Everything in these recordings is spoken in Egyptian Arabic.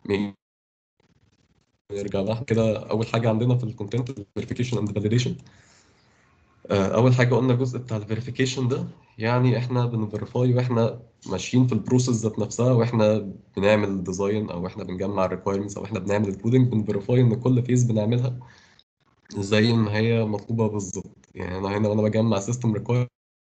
نرجع بقى كده اول حاجه عندنا في الكونتنت فيريفيكيشن اند فاليديشن اول حاجه قلنا الجزء بتاع الفيريفيكيشن ده يعني احنا بنفيريفاي واحنا ماشيين في البروسيس ذات نفسها واحنا بنعمل ديزاين او احنا بنجمع الريكويرمنتس او احنا بنعمل الكودنج بنفيريفاي ان كل فيز بنعملها زي ما هي مطلوبه بالظبط يعني انا هنا وانا بجمع سيستم ريكويرمنت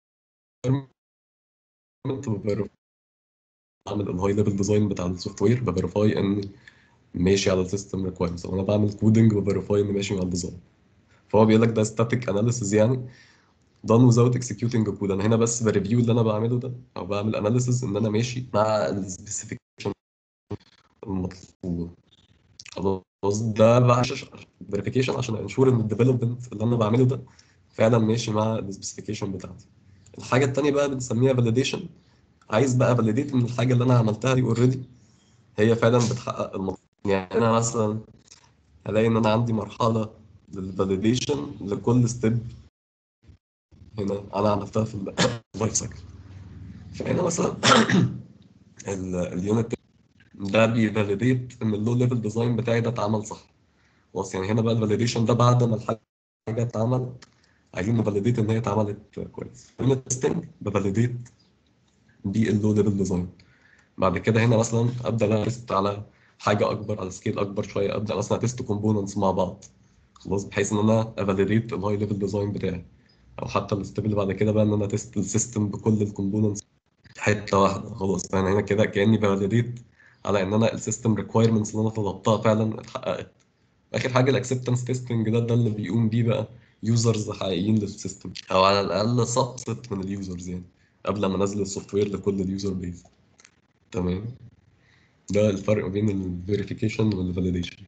بعمل الهاي ليفل ديزاين بتاع السوفت وير بفيريفاي ان ماشي على السيستم ريكويرمنتس وانا بعمل كودنج بفيريفاي ان ماشي مع الديزاين فهو بيقول لك ده ستاتيك اناليسيز يعني done without executing code انا هنا بس بريفيو اللي انا بعمله ده او بعمل اناليسيز ان انا ماشي مع السبيسيفيكيشن المطلوبه خلاص ده بقى فيريفيكيشن عشان انشور ان الديفلوبمنت اللي انا بعمله ده فعلا ماشي مع السبيسيفيكيشن بتاعتي الحاجه الثانيه بقى بنسميها فاليديشن عايز بقى فاليديت ان الحاجه اللي انا عملتها دي اوريدي هي فعلا بتحقق المطلوب يعني انا مثلا هلاقي ان انا عندي مرحله للفاليديشن لكل ستيب هنا انا عملتها في اللايف سايكل فهنا مثلا اليونت ده بيفاليديت ان اللو ليفل ديزاين بتاعي ده اتعمل صح خلاص يعني هنا بقى الفاليديشن ده بعد ما الحاجه اتعملت عايزين نفاليديت ان هي اتعملت كويس اليونت تيستنج بفاليديت باللو ليفل ديزاين بعد كده هنا مثلا ابدا اتست على حاجه اكبر على سكيل اكبر شويه ابدا مثلا تيست كومبوننتس مع بعض خلاص بحيث ان انا افاليديت الهاي ليفل ديزاين بتاعي او حتى الستيب اللي بعد كده بقى ان انا تيست السيستم بكل الكومبوننتس حته واحده خلاص فانا هنا كده كاني فاليديت على ان انا السيستم ريكويرمنتس اللي انا طلبتها فعلا اتحققت اخر حاجه الاكسبتنس تيستنج ده ده اللي بيقوم بيه بقى يوزرز حقيقيين للسيستم او على الاقل سبست من اليوزرز يعني قبل ما انزل السوفت وير لكل اليوزر بيز تمام ده الفرق بين الفيريفيكيشن والفاليديشن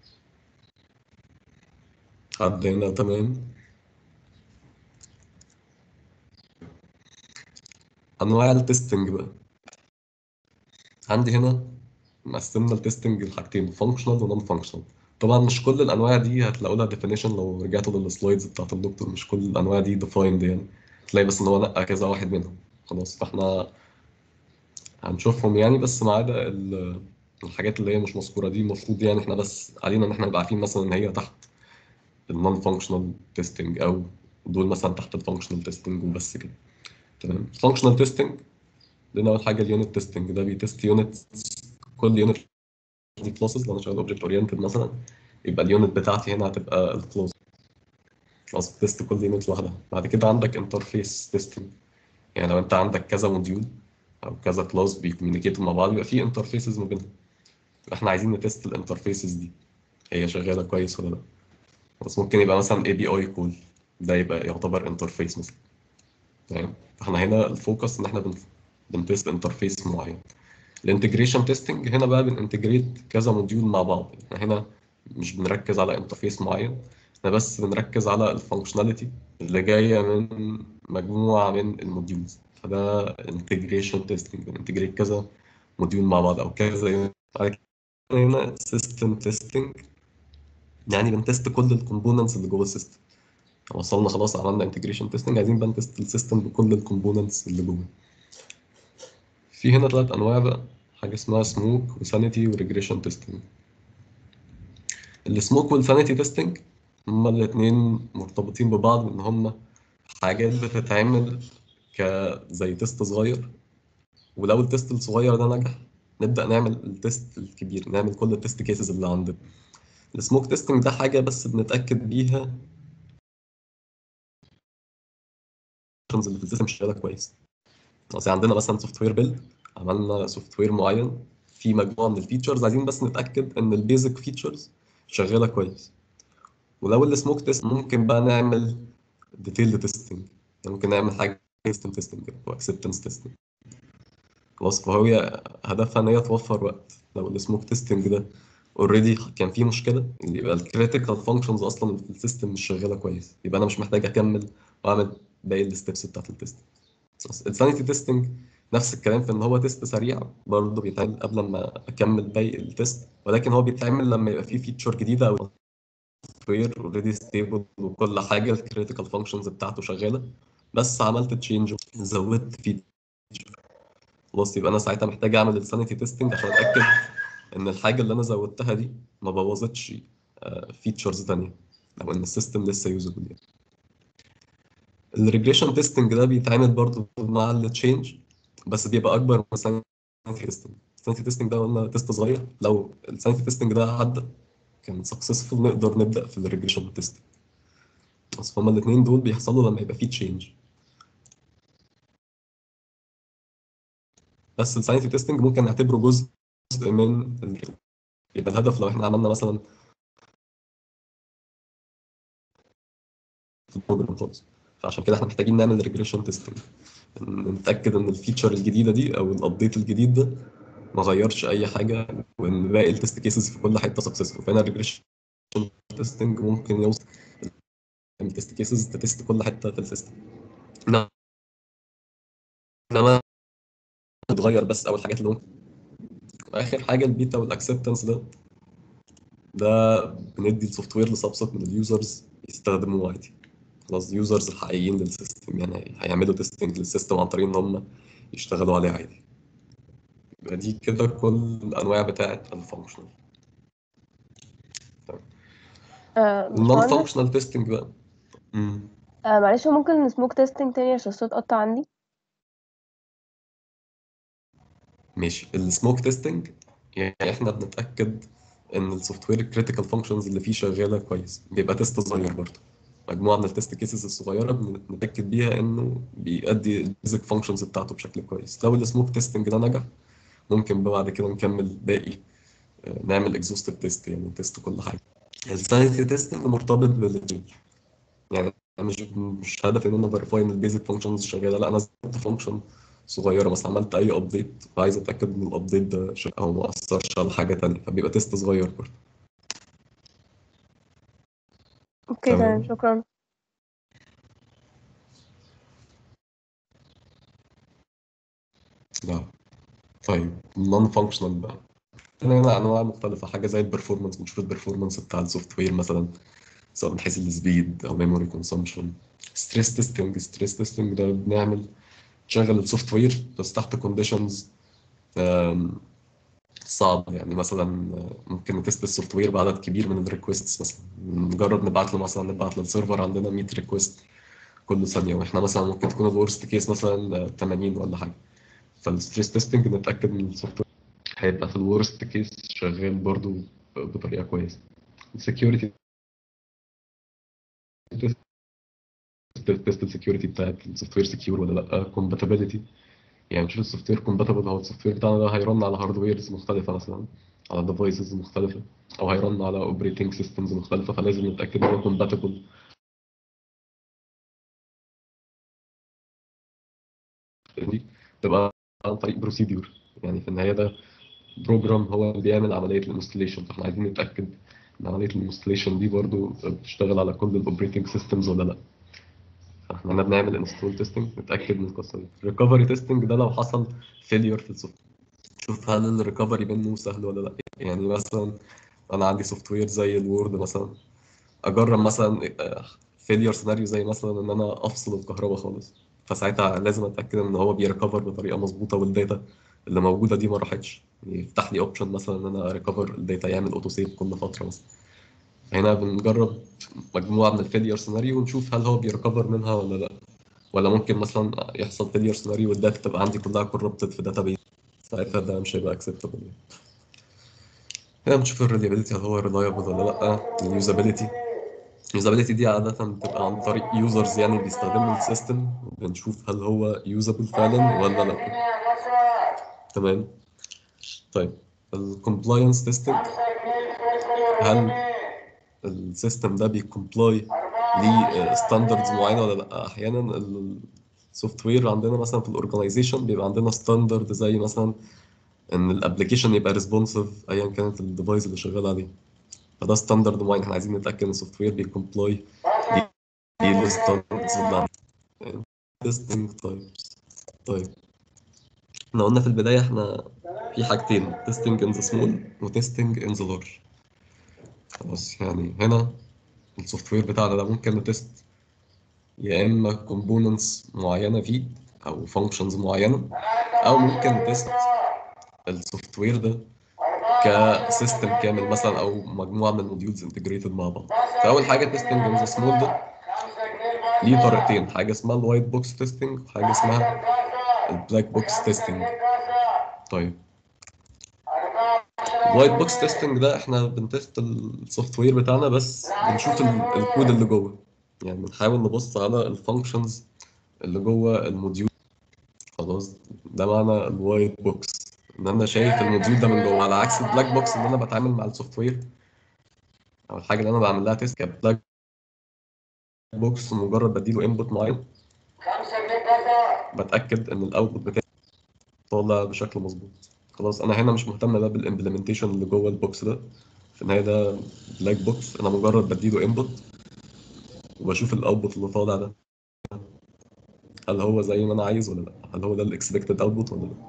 حد هنا تمام انواع التستنج بقى عندي هنا مقسمنا التستنج لحاجتين فانكشنال ونون فانكشنال طبعا مش كل الانواع دي هتلاقوا لها ديفينيشن لو رجعتوا للسلايدز بتاعت الدكتور مش كل الانواع دي ديفايند يعني تلاقي بس ان هو نقى كذا واحد منهم خلاص فاحنا هنشوفهم يعني بس ما عدا الحاجات اللي هي مش مذكوره دي المفروض يعني احنا بس علينا ان احنا نبقى عارفين مثلا ان هي تحت النون فانكشنال تيستنج او دول مثلا تحت الفانكشنال تيستنج وبس كده تمام فانكشنال تيستنج لان اول حاجه اليونت تيستنج ده بيتست يونت كل يونت دي كلاسز لو انا شغال اوبجكت اورينتد مثلا يبقى اليونت بتاعتي هنا هتبقى الكلاس خلاص بتست كل يونت لوحدها بعد كده عندك انترفيس تيستنج يعني لو انت عندك كذا موديول او كذا كلاس بيكوميونيكيتوا مع بعض يبقى في انترفيسز ما بينهم احنا عايزين نتست الانترفيسز دي هي شغاله كويس ولا لا بس ممكن يبقى مثلا اي بي اي كول ده يبقى يعتبر انترفيس مثلا تمام فاحنا هنا الفوكس ان احنا بنتست انترفيس معين الانتجريشن تيستنج هنا بقى بننتجريت كذا موديول مع بعض احنا هنا مش بنركز على انترفيس معين احنا بس بنركز على الفانكشناليتي اللي جايه من مجموعه من الموديولز فده انتجريشن تيستنج بننتجريت كذا موديول مع بعض او كذا هنا سيستم تيستنج يعني بنتست كل الكومبوننتس اللي جوه السيستم وصلنا خلاص عملنا انتجريشن تيستنج عايزين بقى نتست السيستم بكل الكومبوننتس اللي جوه في هنا ثلاث انواع بقى حاجه اسمها سموك وسانيتي وريجريشن تيستنج السموك والسانيتي تيستنج هما الاثنين مرتبطين ببعض ان هما حاجات بتتعمل كزي تيست صغير ولو التيست الصغير ده نجح نبدا نعمل التيست الكبير نعمل كل التيست كيسز اللي عندنا السموك تيستنج ده حاجه بس بنتاكد بيها اللي في السيستم شغاله كويس اصل عندنا مثلا سوفت وير بيلد عملنا سوفت وير معين في مجموعه من الفيتشرز عايزين بس نتاكد ان البيزك فيتشرز شغاله كويس ولو السموك تيست ممكن بقى نعمل ديتيلد تيستنج يعني ممكن نعمل حاجه سيستم تيستنج او اكسبتنس تيستنج خلاص فهي هدفها ان هي توفر وقت لو السموك تيستنج ده اوريدي كان فيه مشكله يبقى الكريتيكال فانكشنز اصلا في السيستم مش شغاله كويس يبقى انا مش محتاج اكمل واعمل باقي الستبس بتاعت التيست السانيتي تيستنج نفس الكلام في ان هو تيست سريع برضه بيتعمل قبل ما اكمل باقي التيست ولكن هو بيتعمل لما يبقى فيه فيتشر جديده او وير اوريدي ستيبل وكل حاجه الكريتيكال فانكشنز بتاعته شغاله بس عملت تشينج زودت فيتشر خلاص يبقى انا ساعتها محتاج اعمل السانيتي تيستنج عشان اتاكد ان الحاجه اللي انا زودتها دي ما بوظتش فيتشرز تانية او ان السيستم لسه يوزبل يعني الريجريشن تيستنج ده بيتعمل برضه مع التشينج بس بيبقى اكبر من السانيتي تيستنج السانيتي تيستنج ده قلنا تيست صغير لو السانيتي تيستنج ده عدى كان سكسسفول نقدر نبدا في الريجريشن تيستنج بس هما الاثنين دول بيحصلوا لما يبقى في تشينج بس الساينتي تيستنج ممكن نعتبره جزء من ال... يبقى الهدف لو احنا عملنا مثلا البروجرام خالص فعشان كده احنا محتاجين نعمل ريجريشن تيستنج نتاكد ان الفيتشر الجديده دي او الابديت الجديد ده ما غيرش اي حاجه وان باقي التست كيسز في كل حته سكسسفول فهنا الريجريشن تيستنج ممكن يوصل التست كيسز تتست كل حته في السيستم انما تتغير بس اول حاجات اللي ممكن واخر حاجه البيتا والاكسبتنس ده ده بندي السوفت وير لسبست من اليوزرز يستخدموه عادي خلاص اليوزرز الحقيقيين للسيستم يعني هيعملوا تيستنج للسيستم عن طريق ان هم يشتغلوا عليه عادي يبقى دي كده كل الانواع بتاعه الفانكشنال آه النون باشمهندس فانكشنال تيستنج بقى مم. آه معلش ممكن سموك تيستنج تاني عشان الصوت قطع عندي ماشي السموك تيستنج يعني احنا بنتاكد ان السوفت وير الكريتيكال فانكشنز اللي فيه شغاله كويس بيبقى تيست صغير برضه مجموعه من التيست كيسز الصغيره بنتاكد بيها انه بيأدي البيزك فانكشنز بتاعته بشكل كويس لو السموك تيستنج ده نجح ممكن بقى بعد كده نكمل باقي آه، نعمل اكزوستيف تيست يعني تيست كل حاجه الساينتي تيستنج مرتبط بالتشينج يعني أنا مش مش هدفي ان انا فيريفاي ان البيزك فانكشنز شغاله لا انا زودت فانكشن صغيره مثلا عملت اي ابديت وعايز اتاكد ان الابديت ده شغال او ما اثرش على حاجه تانية فبيبقى تيست صغير برضه اوكي تمام تمام شكرا لا طيب نون فانكشنال بقى هنا هنا انواع مختلفه حاجه زي البرفورمانس بنشوف البرفورمانس بتاع السوفت وير مثلا سواء من حيث السبيد او ميموري كونسومشن ستريس تيستنج ستريس تيستنج ده بنعمل تشغل السوفت وير بس تحت كونديشنز صعب يعني مثلا ممكن نتست السوفت وير بعدد كبير من الريكوستس مثلا نجرب نبعت له مثلا نبعت للسيرفر عندنا 100 ريكوست كل ثانيه واحنا مثلا ممكن تكون الورست كيس مثلا 80 ولا حاجه فالستريس تيستنج نتاكد ان السوفت وير هيبقى في الورست كيس شغال برضو بطريقه كويسه السكيورتي تيست السكيورتي بتاعت السوفت وير سكيور ولا لا كومباتيبيليتي يعني نشوف السوفت وير كومباتبل هو السوفت وير بتاعنا ده هيرن على هاردويرز مختلفه مثلا على ديفايسز مختلفه او هيرن على اوبريتنج سيستمز مختلفه فلازم نتاكد ان هو كومباتبل دي تبقى عن طريق بروسيدور يعني في النهايه ده بروجرام هو اللي بيعمل عمليه الانستليشن فاحنا عايزين نتاكد ان عمليه الانستليشن دي برضو بتشتغل على كل الاوبريتنج سيستمز ولا لا فاحنا هنا بنعمل انستول تيستنج نتاكد من القصه دي الريكفري تيستنج ده لو حصل فيلير في السوفت شوف هل الريكفري منه سهل ولا لا يعني مثلا انا عندي سوفت وير زي الوورد مثلا اجرب مثلا فيلير سيناريو زي مثلا ان انا افصل الكهرباء خالص فساعتها لازم اتاكد ان هو بيريكفر بطريقه مظبوطه والداتا اللي موجوده دي ما راحتش يعني يفتح لي اوبشن مثلا ان انا ريكفر الداتا يعمل اوتو سيف كل فتره مثلا هنا بنجرب مجموعه من الفيلير سيناريو ونشوف هل هو بيريكفر منها ولا لا ولا ممكن مثلا يحصل فيلير سيناريو والداتا تبقى عندي كلها كوربتد في داتا بيس ساعتها ده مش هيبقى اكسبتبل يعني هنا بنشوف الريليابيلتي هل هو ريلايبل ولا لا اليوزابيلتي اليوزابيلتي دي عادة بتبقى عن طريق يوزرز يعني بيستخدموا السيستم بنشوف هل هو يوزابل فعلا ولا لا تمام طيب الكومبلاينس تيستنج هل السيستم ده بيكومبلاي لستاندردز معينه ولا لا احيانا السوفت وير عندنا مثلا في الاورجنايزيشن بيبقى عندنا ستاندرد زي مثلا ان الابلكيشن يبقى ريسبونسيف ايا كانت الديفايس اللي شغال عليه فده ستاندرد معين احنا عايزين نتاكد ان السوفت وير بيكومبلاي للستاندردز اللي عندنا تيستنج تايبس طيب احنا قلنا في البدايه احنا في حاجتين تيستنج ان ذا سمول وتيستنج ان ذا لارج خلاص يعني هنا السوفت وير بتاعنا ده ممكن نتست يا اما كومبوننتس معينه فيه او فانكشنز معينه او ممكن نتست السوفت وير ده كسيستم كامل مثلا او مجموعه من الموديولز انتجريتد مع بعض فاول حاجه تيستنج ان ذا سمول ده ليه طريقتين حاجه اسمها الوايت بوكس تيستنج وحاجه اسمها البلاك بوكس تيستنج طيب الوايت بوكس تيستنج ده احنا بنتست السوفت وير بتاعنا بس بنشوف ال- الكود اللي جوه يعني بنحاول نبص على الفانكشنز اللي جوه الموديول خلاص ده معنى الوايت بوكس ان انا شايف الموديول ده من جوه على عكس البلاك بوكس ان انا بتعامل مع السوفت وير او الحاجه اللي انا بعمل لها تيست كبلاك بوكس مجرد بديله انبوت معين بتاكد ان الاوتبوت بتاعي طالع بشكل مظبوط خلاص انا هنا مش مهتم بقى بالامبلمنتيشن اللي جوه البوكس ده في النهايه ده بلاك بوكس انا مجرد بديله انبوت وبشوف الاوتبوت اللي طالع ده هل هو زي ما انا عايز ولا لا هل هو ده الاكسبكتد اوتبوت ولا لا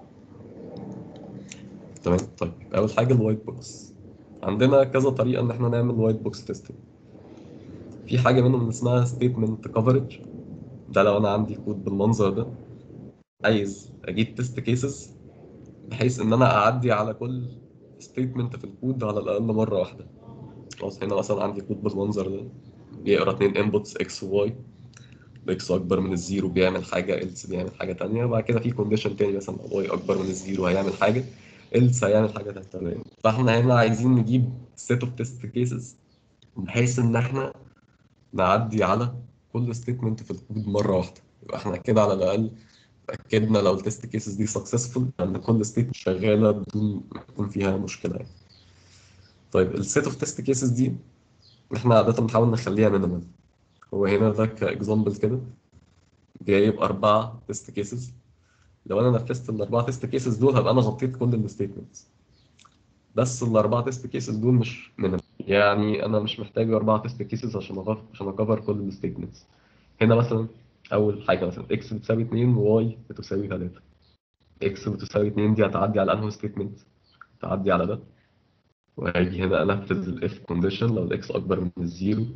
تمام طيب اول حاجه الوايت بوكس عندنا كذا طريقه ان احنا نعمل وايت بوكس تيستنج في حاجه منهم اسمها ستيتمنت كفرج ده لو انا عندي كود بالمنظر ده عايز اجيب تيست كيسز بحيث ان انا اعدي على كل ستيتمنت في الكود على الاقل مره واحده خلاص هنا مثلا عندي كود بالمنظر ده بيقرا اتنين انبوتس اكس وواي اكس اكبر من الزيرو بيعمل حاجه إلس بيعمل حاجه تانية وبعد كده في كونديشن تاني مثلا واي اكبر من الزيرو هيعمل حاجه إلس هيعمل حاجه تانية تمام فاحنا هنا عايزين نجيب سيت اوف تيست كيسز بحيث ان احنا نعدي على كل ستيتمنت في الكود مره واحده يبقى احنا كده على الاقل اتاكدنا لو التيست كيسز دي سكسسفول ان كل ستيت شغاله بدون ما يكون فيها مشكله يعني. طيب السيت اوف تيست كيسز دي احنا عاده بنحاول نخليها مينيمال هو هنا ده كاكزامبل كده جايب أربعة تيست كيسز لو أنا نفذت الأربعة تيست كيسز دول هبقى أنا غطيت كل الستيتمنتس بس الأربعة تيست كيسز دول مش مينيمال يعني أنا مش محتاج أربعة تيست كيسز عشان أغف... عشان أكفر كل الستيتمنتس هنا مثلا أول حاجة مثلا إكس بتساوي 2 وواي بتساوي 3 إكس بتساوي 2 دي هتعدي على أنهي ستيتمنت؟ تعدي على ده وهيجي هنا أنفذ الإف كونديشن لو الإكس أكبر من الزيرو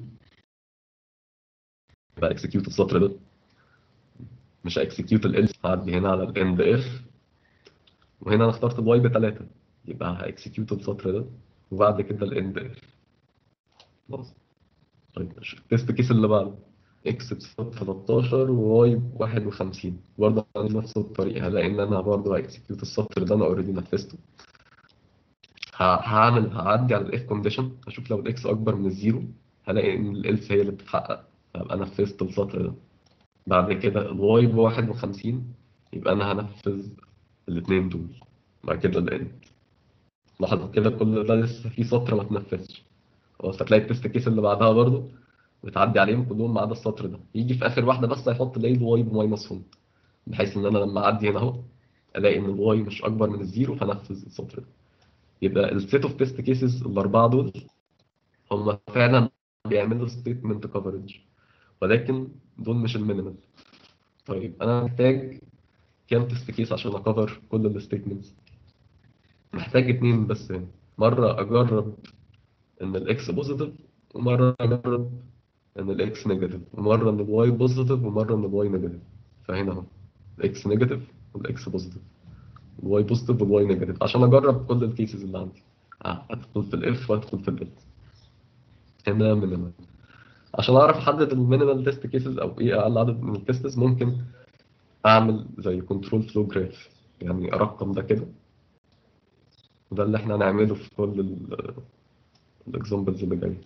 يبقى اكسكيوت السطر ده مش اكسكيوت ال هعدي هنا على الاند اف وهنا انا اخترت الواي بتلاتة يبقى هاكسكيوت السطر ده وبعد كده الاند اف خلاص طيب التست كيس اللي بعده اكس بتساوي 13 وواي ب 51 برضه عندي نفس الطريقه هلاقي ان انا برضه هاكسكيوت السطر ده انا اوريدي نفذته ه- هعمل هعدي على الاف كونديشن اشوف لو الاكس اكبر من الزيرو هلاقي ان الالس هي اللي بتتحقق فابقى نفذت السطر ده بعد كده الواي ب 51 يبقى انا هنفذ الاثنين دول بعد كده الاند لاحظ كده كل ده لسه في سطر ما اتنفذش خلاص هتلاقي التست كيس اللي بعدها برضو بتعدي عليهم كلهم ما عدا السطر ده يجي في اخر واحده بس هيحط لي الواي بماينس 1 بحيث ان انا لما اعدي هنا اهو الاقي ان الواي مش اكبر من الزيرو فنفذ السطر ده يبقى السيت اوف تيست كيسز الاربعه دول هم فعلا بيعملوا ستيتمنت كفرج ولكن دول مش المينيمال طيب انا محتاج كام تيست كيس عشان اكفر كل الستيتمنتس محتاج اتنين بس هنا مرة اجرب ان الاكس بوزيتيف ومرة اجرب ان الاكس نيجاتيف ومرة ان الواي بوزيتيف ومرة ان الواي نيجاتيف فهنا اهو الاكس نيجاتيف والاكس بوزيتيف الواي بوزيتيف والواي نيجاتيف عشان اجرب كل الكيسز اللي عندي آه، ادخل في الاف وادخل في الات هنا مينيمال عشان اعرف احدد المينيمال تيست كيسز او ايه اقل عدد من التيستس ممكن اعمل زي كنترول فلو جراف يعني ارقم ده كده وده اللي احنا هنعمله في كل الاكزامبلز اللي جايه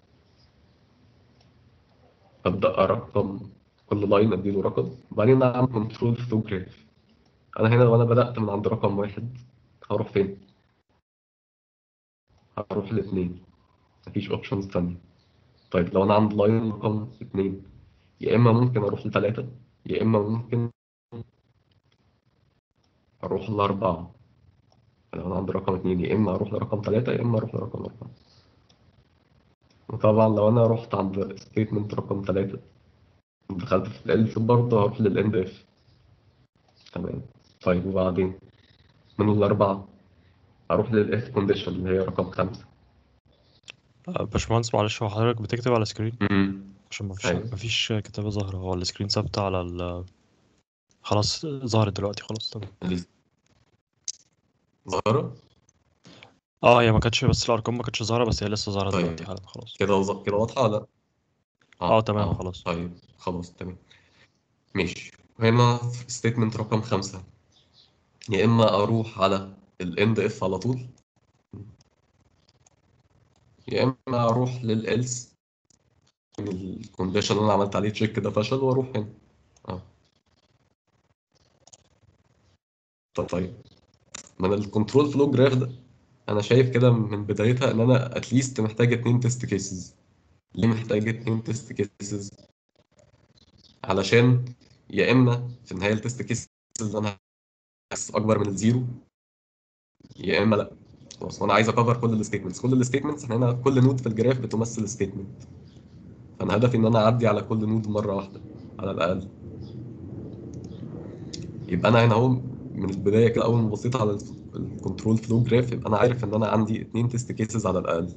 ابدا ارقم كل لاين اديله رقم وبعدين اعمل كنترول فلو جراف انا هنا وانا بدات من عند رقم واحد هروح فين هروح لاثنين مفيش اوبشنز تانية طيب لو انا عند لاين رقم اتنين يا اما ممكن اروح لثلاثة يا اما ممكن اروح لاربعة لو انا عند رقم اتنين يا اما اروح لرقم ثلاثة يا اما اروح لرقم اربعة وطبعا لو انا رحت عند ستيتمنت رقم ثلاثة دخلت في الالس برضه هروح للاند اف تمام طيب وبعدين من الاربعة هروح للاف كونديشن اللي هي رقم خمسة آه، باشمهندس معلش هو حضرتك بتكتب على سكرين عشان مفيش أيوة. مفيش كتابة ظاهرة هو السكرين ثابتة على ال خلاص ظهرت دلوقتي خلاص تمام ظاهرة اه هي ما كانتش بس الارقام ما كانتش ظاهره بس هي لسه ظاهره طيب. دلوقتي حالا خلاص كده وظ- كده واضحة ولا؟ اه تمام خلاص طيب خلاص تمام ماشي هنا في ستيتمنت رقم خمسة يا إما أروح على الاند اف على طول يا إما أروح للإلس الكونديشن اللي أنا عملت عليه تشيك ده فشل وأروح هنا اه طب طيب من الكنترول فلو جراف ده أنا شايف كده من بدايتها إن أنا أتليست محتاج اتنين تيست كيسز ليه محتاج اتنين تيست كيسز علشان يا اما في النهايه التيست كيس اللي انا هحس اكبر من الزيرو يا اما لا خلاص وانا عايز اكفر كل الستيتمنتس كل الستيتمنتس احنا هنا كل نود في الجراف بتمثل ستيتمنت فانا هدفي ان انا اعدي على كل نود مره واحده على الاقل يبقى انا هنا اهو من البدايه كده اول ما بصيت على الكنترول فلو جراف يبقى انا عارف ان انا عندي اتنين تيست كيسز على الاقل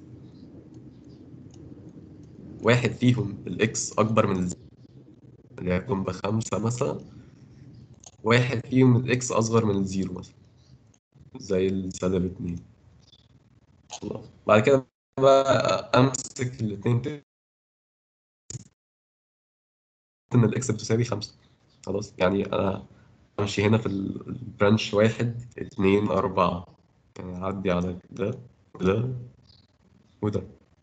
واحد فيهم الاكس اكبر من الزيرو وليكن بخمسة مثلا واحد فيهم الاكس اصغر من الزيرو مثلا زي السالب اتنين خلاص بعد كده بقى امسك الاتنين تاني ان الاكس بتساوي خمسة خلاص يعني انا امشي هنا في ال- البرانش واحد اتنين اربعة يعني اعدي على ده وده وده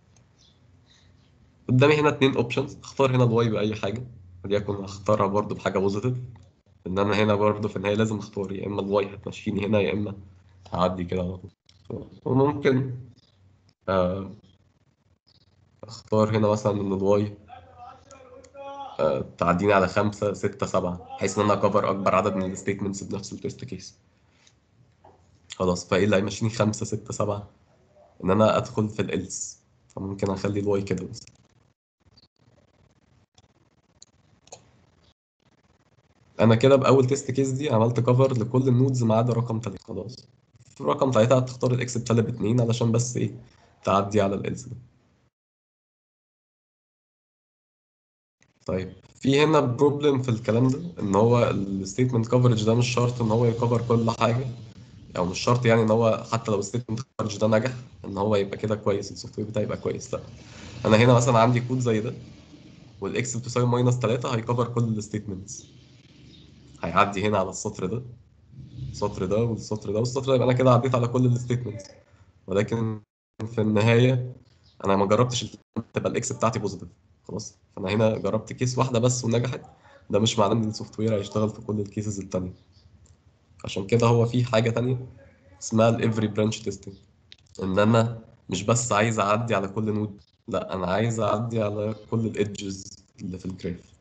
قدامي هنا اتنين اوبشنز اختار هنا الواي باي حاجة وليكن اختارها برضو بحاجة بوزيتيف ان انا هنا برضو في النهاية لازم اختار يا اما الواي هتمشيني هنا يا اما هعدي كده على طول وممكن آه، اختار هنا مثلا ان الواي آه، تعديني على خمسة ستة سبعة بحيث ان انا اكفر اكبر عدد من الستيتمنتس بنفس التيست كيس خلاص فايه اللي هيمشيني خمسة ستة سبعة ان انا ادخل في الالس فممكن اخلي الواي كده بس انا كده باول تيست كيس دي عملت كفر لكل النودز ما عدا رقم تلاتة خلاص في رقم تلاتة هتختار الاكس بسالب اتنين علشان بس ايه تعدي على الالس ده طيب في هنا بروبلم في الكلام ده ان هو الستيتمنت كفرج ده مش شرط ان هو يكفر كل حاجه او مش شرط يعني ان هو حتى لو الستيتمنت كفرج ده نجح ان هو يبقى كده كويس السوفت وير بتاعي يبقى كويس لا انا هنا مثلا عندي كود زي ده والاكس بتساوي ماينس 3 هيكفر كل الستيتمنتس هيعدي هنا على السطر ده السطر ده والسطر ده والسطر ده يبقى انا كده عديت على كل الستيتمنتس ولكن في النهايه انا ما جربتش تبقى الاكس بتاعتي بوزيتيف خلاص فانا هنا جربت كيس واحده بس ونجحت ده مش معناه ان السوفت وير هيشتغل في كل الكيسز التانية عشان كده هو في حاجه تانية اسمها الافري برانش تيستنج ان انا مش بس عايز اعدي على كل نود لا انا عايز اعدي على كل الايدجز اللي في الجراف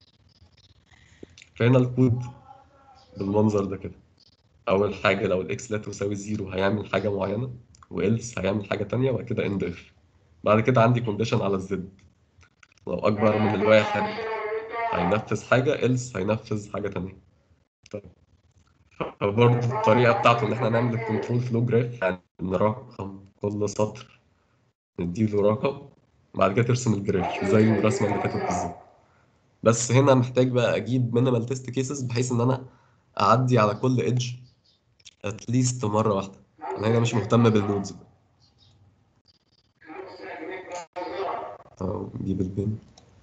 فهنا الكود بالمنظر ده كده اول حاجه لو الاكس لا تساوي زيرو هيعمل حاجه معينه والس هيعمل حاجه تانية وبعد كده اند اف بعد كده عندي كونديشن على الزد لو اكبر من الواحد هينفذ حاجه else هينفذ حاجه تانية طيب فبرضه الطريقه بتاعته ان احنا نعمل الكنترول فلو جراف يعني نرقم كل سطر نديله رقم بعد كده ترسم الجراف زي الرسمه اللي فاتت بالظبط بس هنا محتاج بقى اجيب مينيمال تيست كيسز بحيث ان انا اعدي على كل ايدج اتليست مره واحده انا هنا مش مهتم بالنودز أو نجيب البين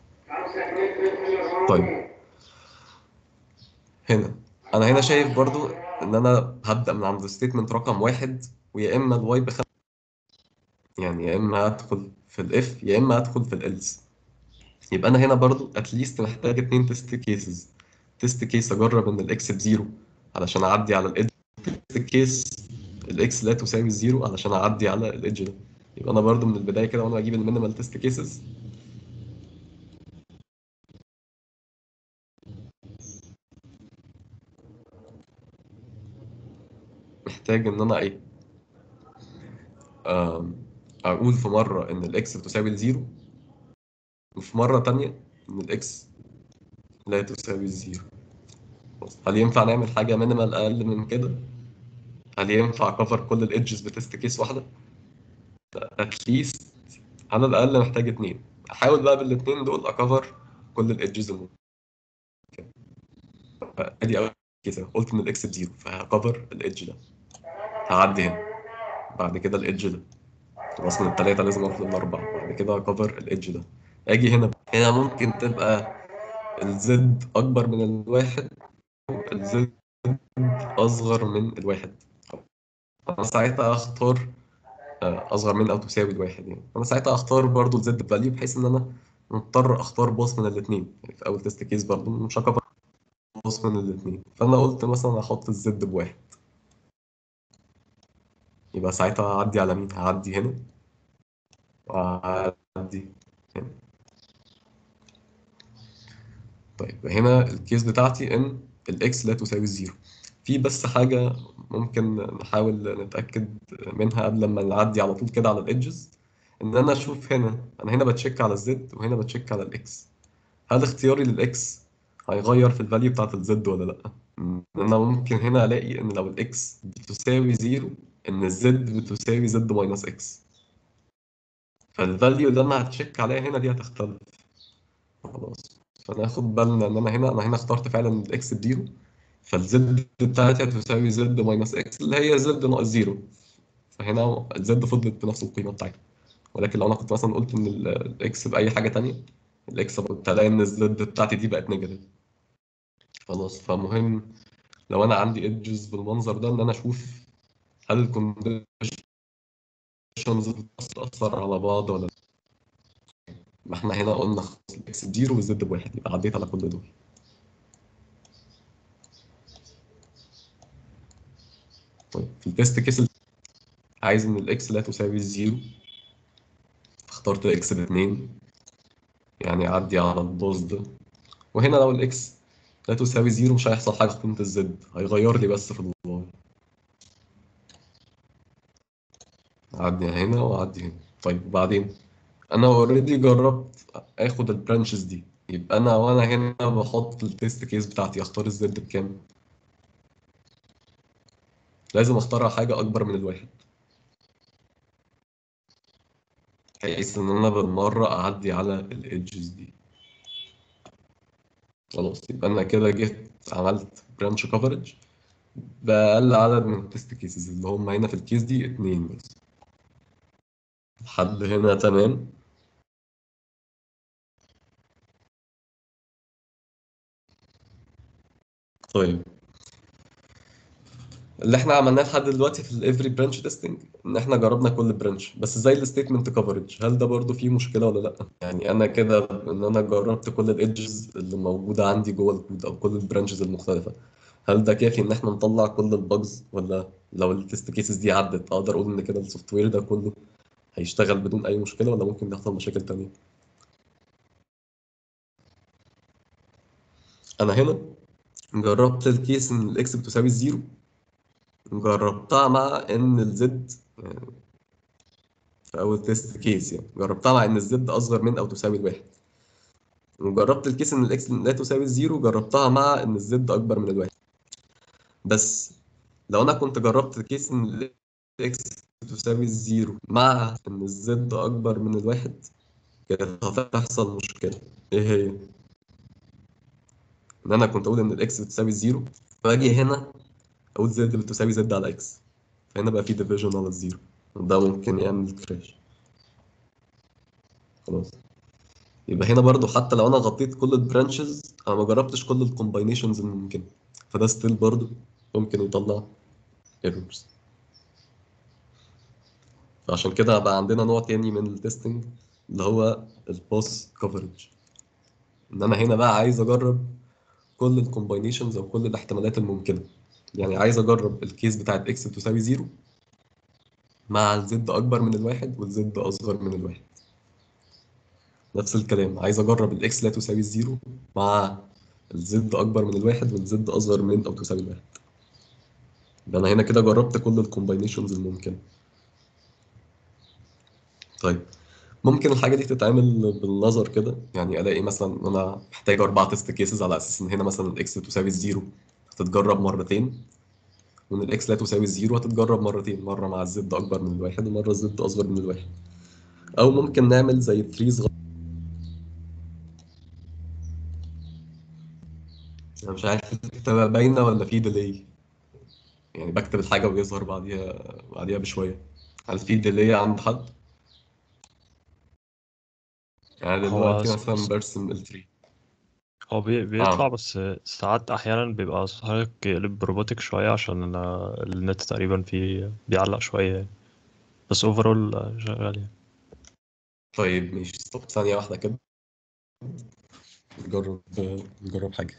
طيب هنا انا هنا شايف برضو ان انا هبدا من عند ستيتمنت رقم واحد ويا اما الواي بخمسة يعني يا اما ادخل في الاف يا اما ادخل في الالس يبقى انا هنا برضو اتليست محتاج اتنين تيست كيسز تيست كيس اجرب ان الاكس بزيرو علشان اعدي على الادج تيست كيس الاكس لا تساوي الزيرو علشان اعدي على الادج ده يبقى انا برضو من البدايه كده وانا بجيب المينيمال تيست كيسز محتاج ان انا ايه آم، اقول في مره ان الاكس بتساوي الزيرو وفي مره تانية ان الاكس لا تساوي الزيرو هل ينفع نعمل حاجه مينيمال اقل من كده هل ينفع كفر كل الايدجز بتست كيس واحده اتليست على الاقل محتاج اتنين احاول بقى بالاتنين دول اكفر كل الايدجز الممكن ادي اول كيس قلت ان الاكس بزيرو فهكفر الايدج ده هعدي هنا بعد كده الإيدج ده خلاص من التلاتة لازم أروح للأربعة بعد كده أكفر الإيدج ده أجي هنا هنا ممكن تبقى الزد أكبر من الواحد الزد أصغر من الواحد أنا ساعتها أختار آه، أصغر من أو تساوي الواحد يعني أنا ساعتها أختار برضو الزد فاليو بحيث إن أنا مضطر أختار باص من الاتنين يعني في أول تيست كيس برضو مش هكفر باص من الاتنين فأنا قلت مثلا أحط الزد بواحد يبقى ساعتها هعدي على مين؟ هعدي هنا وهعدي هنا طيب هنا الكيس بتاعتي ان الاكس لا تساوي زيرو في بس حاجة ممكن نحاول نتأكد منها قبل ما نعدي على طول كده على الإدجز إن أنا أشوف هنا أنا هنا بتشيك على الزد وهنا بتشيك على الإكس هل اختياري للإكس هيغير في الفاليو بتاعت الزد ولا لأ؟ إن أنا ممكن هنا ألاقي إن لو الإكس بتساوي زيرو إن الزد بتساوي زد ماينس إكس فالفاليو اللي أنا هتشيك عليها هنا دي هتختلف خلاص فناخد بالنا إن أنا هنا أنا هنا اخترت فعلا الإكس بزيرو فالزد بتاعتي هتساوي زد ماينس اكس اللي هي زد ناقص زيرو فهنا الزد فضلت بنفس القيمه بتاعتها ولكن لو انا كنت مثلا قلت ان ال- الاكس باي حاجه تانية الاكس كنت هلاقي ان الزد بتاعتي دي بقت نيجاتيف خلاص فمهم لو انا عندي ايدجز بالمنظر ده ان انا اشوف هل الكونديشنز بتأثر على بعض ولا لا ما احنا هنا قلنا خلاص الاكس بزيرو والزد بواحد يبقى عديت على كل دول طيب في التست كيس ال- عايز ان الاكس لا تساوي الزيرو اخترت اكس باتنين يعني اعدي على البوز ده وهنا لو الاكس لا تساوي زيرو مش هيحصل حاجه في قيمه الزد هيغير لي بس في الواي اعدي هنا واعدي هنا طيب وبعدين انا اوريدي جربت اخد البرانشز دي يبقى انا وانا هنا بحط التست كيس بتاعتي اختار الزد بكام لازم اختار حاجه اكبر من الواحد بحيث ان انا بالمره اعدي على الايدجز دي خلاص يبقى انا كده جيت عملت برانش كفرج بأقل عدد من التست كيسز اللي هم هنا في الكيس دي اتنين بس لحد هنا تمام طيب اللي احنا عملناه لحد دلوقتي في الافري برانش تيستنج ان احنا جربنا كل برانش بس زي الستيتمنت كفرج هل ده برضو فيه مشكله ولا لا يعني انا كده ان انا جربت كل الايدجز اللي موجوده عندي جوه الكود او كل البرانشز المختلفه هل ده كافي ان احنا نطلع كل البجز ولا لو التست كيسز دي عدت اقدر اقول ان كده السوفت وير ده كله هيشتغل بدون اي مشكله ولا ممكن يحصل مشاكل تانية انا هنا جربت الكيس ان الاكس بتساوي الزيرو جربتها مع ان الزد في اول تيست كيس يعني جربتها مع ان الزد اصغر من او تساوي الواحد وجربت الكيس ان الاكس لا تساوي الزيرو جربتها مع ان الزد اكبر من الواحد بس لو انا كنت جربت كيس ان الاكس تساوي الزيرو مع ان الزد اكبر من الواحد كانت هتحصل مشكله ايه هي ان انا كنت اقول ان الاكس بتساوي الزيرو واجي هنا اقول زد بتساوي زد على اكس فهنا بقى في ديفيجن على الزيرو وده ممكن يعمل كراش خلاص يبقى هنا برضو حتى لو انا غطيت كل البرانشز انا ما جربتش كل الكومباينيشنز الممكنه فده ستيل برضو ممكن يطلع ايرورز فعشان كده بقى عندنا نوع تاني من التستنج اللي هو الباس كفرج ان انا هنا بقى عايز اجرب كل الكومباينيشنز او كل الاحتمالات الممكنه يعني عايز اجرب الكيس بتاعت اكس بتساوي زيرو مع الزد اكبر من الواحد والزد اصغر من الواحد نفس الكلام عايز اجرب الاكس لا تساوي الزيرو مع الزد اكبر من الواحد والزد اصغر من او تساوي الواحد يبقى انا هنا كده جربت كل الكومباينيشنز الممكنه طيب ممكن الحاجه دي تتعمل بالنظر كده يعني الاقي مثلا ان انا محتاج اربع تيست كيسز على اساس ان هنا مثلا الاكس تساوي الزيرو هتتجرب مرتين وان الاكس لا تساوي الزيرو هتتجرب مرتين مره مع الزد اكبر من الواحد ومره الزد اصغر من الواحد او ممكن نعمل زي تريز غ... انا مش عارف الكتابه باينه ولا في ديلي يعني بكتب الحاجه وبيظهر بعديها بعديها بشويه هل في ديلي عند حد؟ يعني هو دلوقتي س- مثلا س- برسم ال 3 هو بي بيطلع اه بس ساعات أحيانا بيبقى حضرتك يقلب روبوتك شوية عشان أنا النت تقريبا فيه بيعلق شوية يعني. بس اوفرول شغال يعني طيب ماشي ستوب ثانية واحدة كده نجرب نجرب حاجة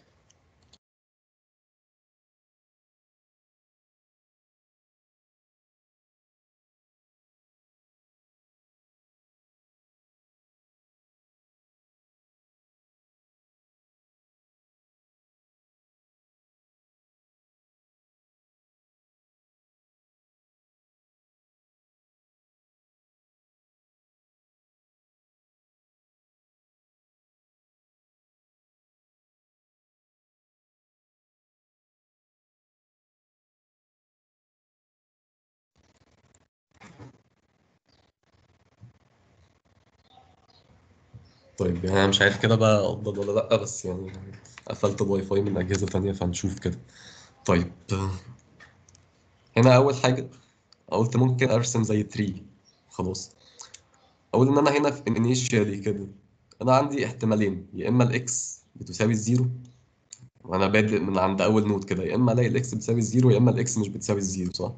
طيب يعني أنا مش عارف كده بقى أفضل ولا لأ بس يعني قفلت الواي فاي من أجهزة تانية فهنشوف كده طيب هنا أول حاجة قلت ممكن أرسم زي تري خلاص أقول إن أنا هنا في initially كده أنا عندي احتمالين يا إما الإكس بتساوي الزيرو وأنا بادئ من عند أول نود كده يا إما ألاقي الإكس بتساوي الزيرو يا إما الإكس مش بتساوي الزيرو صح؟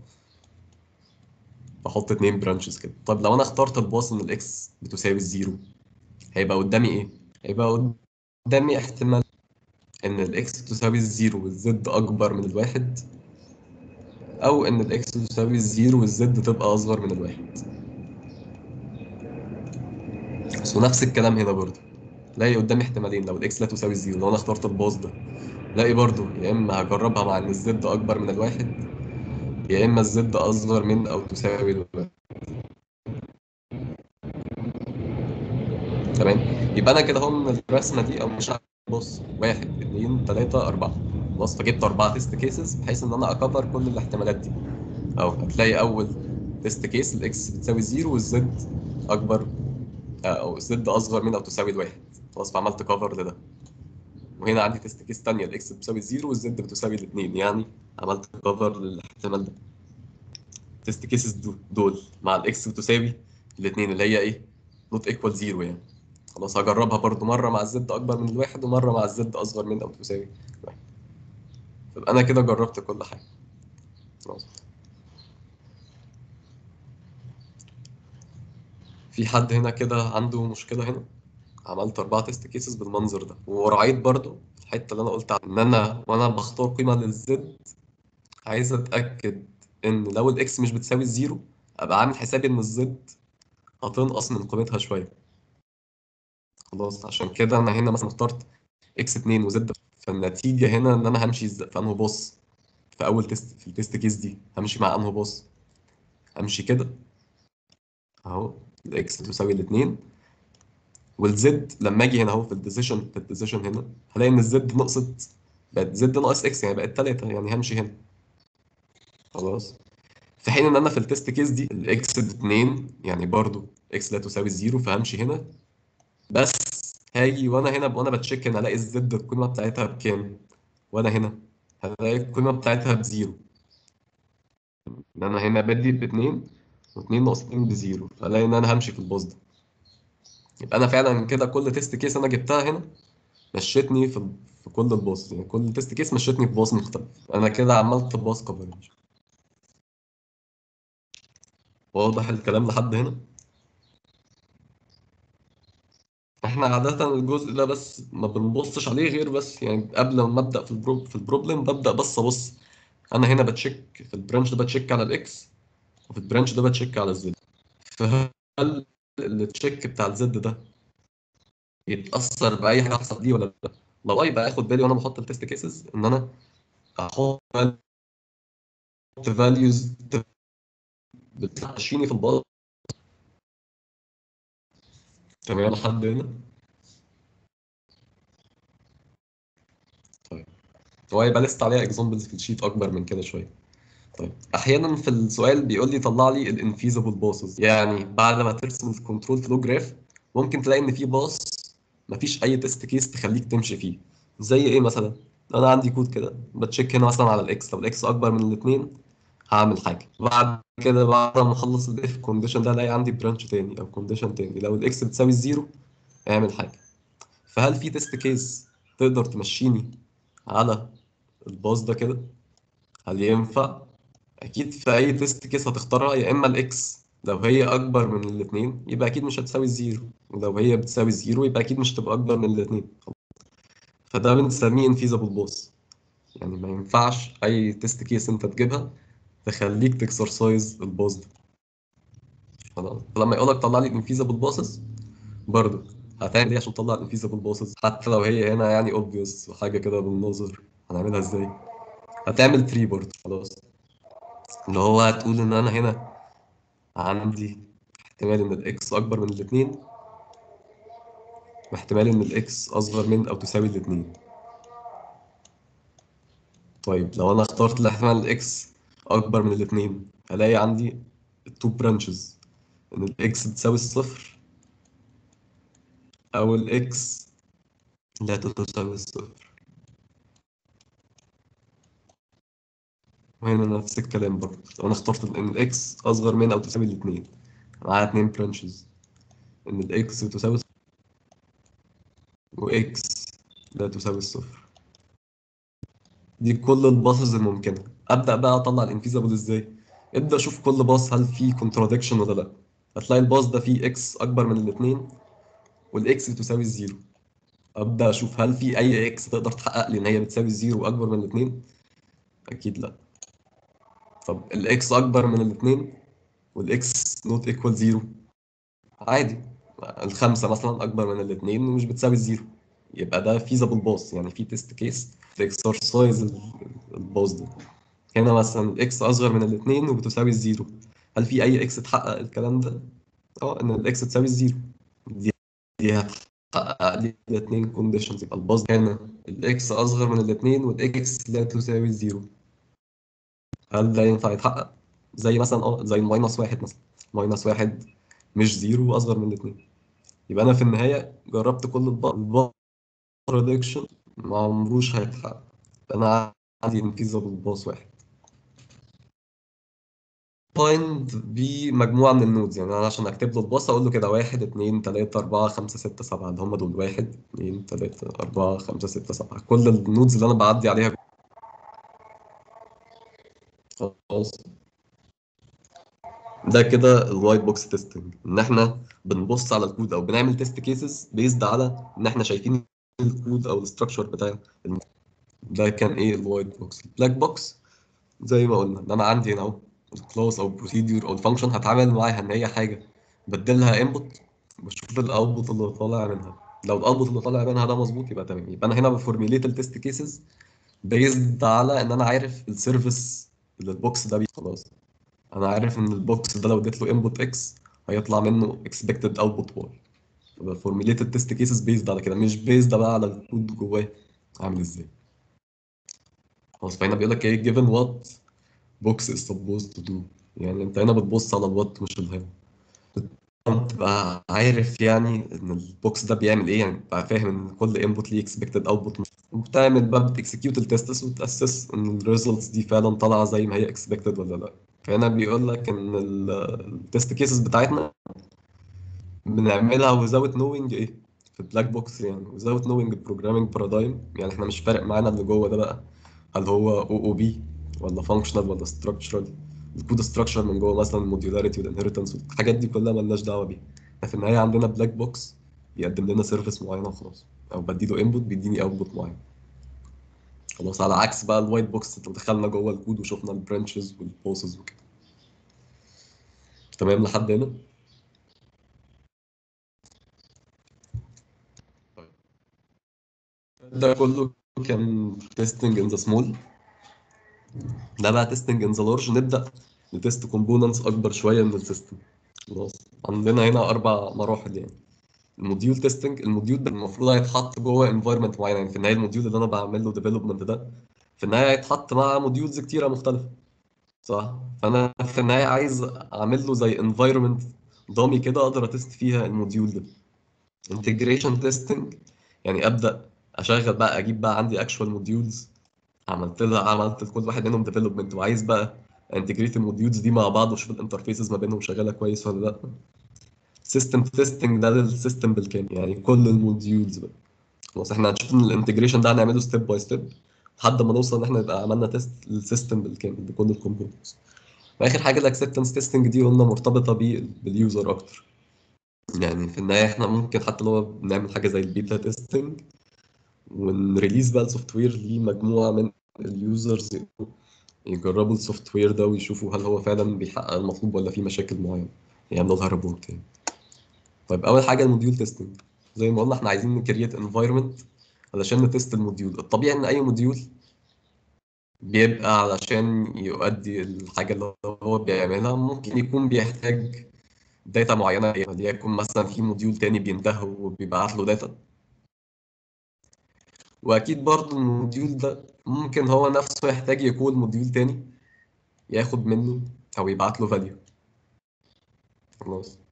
بحط اتنين برانشز كده طب لو أنا اخترت الباص إن الإكس بتساوي الزيرو هيبقى قدامي إيه؟ هيبقى قدامي احتمال إن الإكس تساوي الزيرو والزد أكبر من الواحد أو إن الإكس تساوي الزيرو والزد تبقى أصغر من الواحد بس ونفس الكلام هنا برضه لاقي قدامي احتمالين لو الإكس لا تساوي الزيرو لو أنا اخترت الباص ده لاقي برضه يا إما هجربها مع إن الزد أكبر من الواحد يا إما الزد أصغر من أو تساوي الواحد تمام يبقى أنا كده هم من الرسمة دي أو مش عارف بص واحد اتنين تلاتة أربعة خلاص فجبت أربعة تيست كيسز بحيث إن أنا أكفر كل الاحتمالات دي أو هتلاقي أول تيست كيس الإكس بتساوي زيرو والزد أكبر أو الزد أصغر من أو تساوي الواحد خلاص فعملت كفر لده وهنا عندي تيست كيس تانية الإكس بتساوي زيرو والزد بتساوي الاتنين يعني عملت كفر للاحتمال ده تيست كيسز دول مع الإكس بتساوي الاتنين اللي هي إيه نوت ايكوال زيرو يعني خلاص هجربها برضو مرة مع الزد أكبر من الواحد ومرة مع الزد أصغر من أو تساوي واحد يبقى أنا كده جربت كل حاجة خلاص في حد هنا كده عنده مشكلة هنا عملت أربعة تيست كيسز بالمنظر ده وراعيت برضو الحتة اللي أنا قلت عنها إن أنا وأنا بختار قيمة للزد عايز أتأكد إن لو الإكس مش بتساوي الزيرو أبقى عامل حسابي إن الزد هتنقص من قيمتها شوية خلاص عشان كده أنا هنا مثلا اخترت إكس 2 وزد فالنتيجة هنا إن أنا همشي إز- في أنهي باص في أول تيست في التيست كيس دي همشي مع أنهي باص همشي كده أهو الإكس تساوي الاتنين والزد لما اجي هنا اهو في الديسيشن في الديسيشن هنا هلاقي ان الزد نقصت بقت زد ناقص اكس يعني بقت 3 يعني همشي هنا خلاص في حين ان انا في التست كيس دي الاكس ب 2 يعني برضو اكس لا تساوي الزيرو فهمشي هنا بس هاجي وانا هنا وانا بتشيك هنا الاقي الزد القيمه بتاعتها بكام وانا هنا هلاقي القيمه بتاعتها بزيرو ان انا هنا بدي ب 2 و2 ناقص 2 بزيرو فالاقي ان انا همشي في الباص ده يبقى انا فعلا كده كل تيست كيس انا جبتها هنا مشيتني في في كل الباص يعني كل تيست كيس مشيتني في باص مختلف انا كده عملت باص كفرج واضح الكلام لحد هنا احنا عادة الجزء ده بس ما بنبصش عليه غير بس يعني قبل ما ابدا في البرو في البروبلم ببدا بس ابص انا هنا بتشيك في البرانش ده بتشيك على الاكس وفي البرانش ده بتشيك على الزد فهل التشيك بتاع الزد ده يتاثر باي حاجه حصلت دي ولا لا لو يبقى اخد بالي وانا بحط التست كيسز ان انا احط فاليوز بتمشيني في الباص تمام لحد هنا طيب هو يبقى لسه عليها اكزامبلز في الشيت اكبر من كده شويه طيب احيانا في السؤال بيقول لي طلع لي الانفيزبل باسز يعني بعد ما ترسم الكنترول فلو جراف ممكن تلاقي ان في باص مفيش اي تيست كيس تخليك تمشي فيه زي ايه مثلا انا عندي كود كده بتشيك هنا مثلا على الاكس لو الاكس اكبر من الاثنين هعمل حاجه بعد كده بعد ما اخلص الاف كونديشن ده الاقي عندي برانش تاني او كونديشن تاني لو الاكس بتساوي الزيرو اعمل حاجه فهل في تيست كيس تقدر تمشيني على الباص ده كده هل ينفع اكيد في اي تيست كيس هتختارها يا اما الاكس لو هي اكبر من الاثنين يبقى اكيد مش هتساوي الزيرو ولو هي بتساوي الزيرو يبقى اكيد مش هتبقى اكبر من الاثنين فده بنسميه انفيزابل باص يعني ما ينفعش اي تيست كيس انت تجيبها تخليك تكسرسايز الباص ده خلاص فلما يقول لك طلع لي الانفيزابل باسز برضه هتعمل ايه عشان تطلع الانفيزابل باسز حتى لو هي هنا يعني اوبفيوس حاجه كده بالنظر هنعملها ازاي هتعمل تري برضه خلاص اللي هو هتقول ان انا هنا عندي احتمال ان الاكس اكبر من الاثنين واحتمال ان الاكس اصغر من او تساوي الاثنين طيب لو انا اخترت الاحتمال الاكس اكبر من الاثنين هلاقي عندي التو برانشز ان الاكس تساوي الصفر او الاكس لا تساوي الصفر وهنا نفس الكلام برضه لو انا اخترت ان الاكس اصغر من او تساوي الاثنين معايا اتنين برانشز ان الاكس تساوي صفر واكس لا تساوي الصفر دي كل الباصز الممكنه ابدا بقى اطلع الانفيزابل ازاي ابدا اشوف كل باص هل فيه كونتراديكشن ولا لا هتلاقي الباص ده فيه اكس اكبر من الاثنين والاكس تساوي الزيرو ابدا اشوف هل في اي اكس تقدر تحقق لي ان هي بتساوي الزيرو اكبر من الاثنين اكيد لا طب الاكس اكبر من الاثنين والاكس نوت ايكوال زيرو عادي الخمسه مثلا اكبر من الاثنين ومش بتساوي الزيرو يبقى ده فيزابل باص يعني في تيست كيس تكسرسايز الباص ده هنا مثلا الاكس اصغر من الاثنين وبتساوي الزيرو هل في اي اكس تحقق الكلام ده؟ اه ان الاكس تساوي الزيرو دي دي هتحقق لي الاثنين كونديشنز يبقى الباص هنا الاكس اصغر من الاثنين والاكس لا تساوي الزيرو هل ده ينفع يتحقق؟ زي مثلا اه زي الماينس واحد مثلا ماينس واحد مش زيرو واصغر من الاثنين يبقى انا في النهايه جربت كل الباص بريدكشن ما عمروش هيتحقق انا عندي انفيزابل باص واحد فايند بمجموعة من النودز يعني أنا عشان أكتب له الباص أقول له كده واحد اتنين تلاتة أربعة خمسة ستة سبعة اللي هم دول واحد اتنين تلاتة أربعة خمسة ستة سبعة كل النودز اللي أنا بعدي عليها خلاص ده كده الوايت بوكس تيستنج إن إحنا بنبص على الكود أو بنعمل تيست كيسز بيزد على إن إحنا شايفين الكود أو الاستراكشر بتاع الم- ده كان إيه الوايت بوكس البلاك بوكس زي ما قلنا إن أنا عندي هنا أهو الكلاس او البروسيدور او الفانكشن هتعامل معاها ان هي حاجه بدلها انبوت بشوف الاوتبوت اللي طالع منها لو الاوتبوت اللي طالع منها ده مظبوط يبقى تمام يبقى انا هنا بفورميليت التست كيسز بيزد على ان انا عارف السيرفيس اللي البوكس ده بيه خلاص انا عارف ان البوكس ده لو اديت له انبوت اكس هيطلع منه اكسبكتد اوتبوت واي يبقى فورميليت التست كيسز بيزد على كده مش بيزد بقى على الكود جواه عامل ازاي خلاص فهنا بيقول لك ايه given what box is supposed to do يعني انت هنا بتبص على الوات مش الهاو تبقى عارف يعني ان البوكس ده بيعمل ايه يعني تبقى فاهم ان كل انبوت ليه اكسبكتد اوتبوت وبتعمل بقى بتكسكيوت التستس وتاسس ان الريزلتس دي فعلا طالعه زي ما هي اكسبكتد ولا لا فهنا بيقول لك ان التست كيسز بتاعتنا بنعملها without knowing ايه في البلاك بوكس يعني without knowing البروجرامينج بارادايم يعني احنا مش فارق معانا اللي جوه ده بقى هل هو او او بي ولا فانكشنال ولا ستراكشرال الكود ستراكشر من جوه مثلا الموديولاريتي والانهيرتنس الحاجات دي كلها مالناش دعوه بيها احنا في النهايه عندنا بلاك بوكس بيقدم لنا سيرفيس معينه وخلاص او بديله انبوت بيديني اوتبوت معين خلاص على عكس بقى الوايت بوكس لو دخلنا جوه الكود وشفنا البرانشز والبوسز وكده تمام لحد هنا ده كله كان تيستنج ان ذا سمول ده بقى تيستنج ان ذا لارج نبدا نتست كومبوننتس اكبر شويه من السيستم خلاص عندنا هنا اربع مراحل يعني الموديول تيستنج الموديول ده المفروض هيتحط جوه انفايرمنت معين يعني في النهايه الموديول اللي انا بعمل له ديفلوبمنت ده في النهايه هيتحط مع موديولز كتيره مختلفه صح فانا في النهايه عايز اعمل له زي انفايرمنت ضامي كده اقدر اتست فيها الموديول ده انتجريشن تيستنج يعني ابدا اشغل بقى اجيب بقى عندي اكشوال موديولز عملت لها عملت لكل واحد منهم ديفلوبمنت وعايز بقى انتجريت الموديولز دي مع بعض واشوف الانترفيسز ما بينهم شغاله كويس ولا لا سيستم تيستنج ده للسيستم بالكامل يعني كل الموديولز بقى خلاص احنا هنشوف ان الانتجريشن ده هنعمله ستيب باي ستيب لحد ما نوصل ان احنا نبقى عملنا تيست للسيستم بالكامل بكل الكومبوننتس واخر حاجه الاكسبتنس تيستنج دي قلنا مرتبطه بال- باليوزر اكتر يعني في النهايه احنا ممكن حتى لو بنعمل حاجه زي البيتا تيستنج ونريليز بقى السوفت وير لمجموعه من اليوزرز يجربوا السوفت وير ده ويشوفوا هل هو فعلا بيحقق المطلوب ولا في مشاكل معينه يعملوا لها ريبورت يعني طيب اول حاجه الموديول تيستنج زي ما قلنا احنا عايزين نكريت انفايرمنت علشان نتست الموديول الطبيعي ان اي موديول بيبقى علشان يؤدي الحاجه اللي هو بيعملها ممكن يكون بيحتاج داتا معينه وليكن مثلا في موديول تاني بينتهي وبيبعت له داتا واكيد برضه الموديول ده ممكن هو نفسه يحتاج يكون موديول تاني ياخد منه او يبعت له فاليو خلاص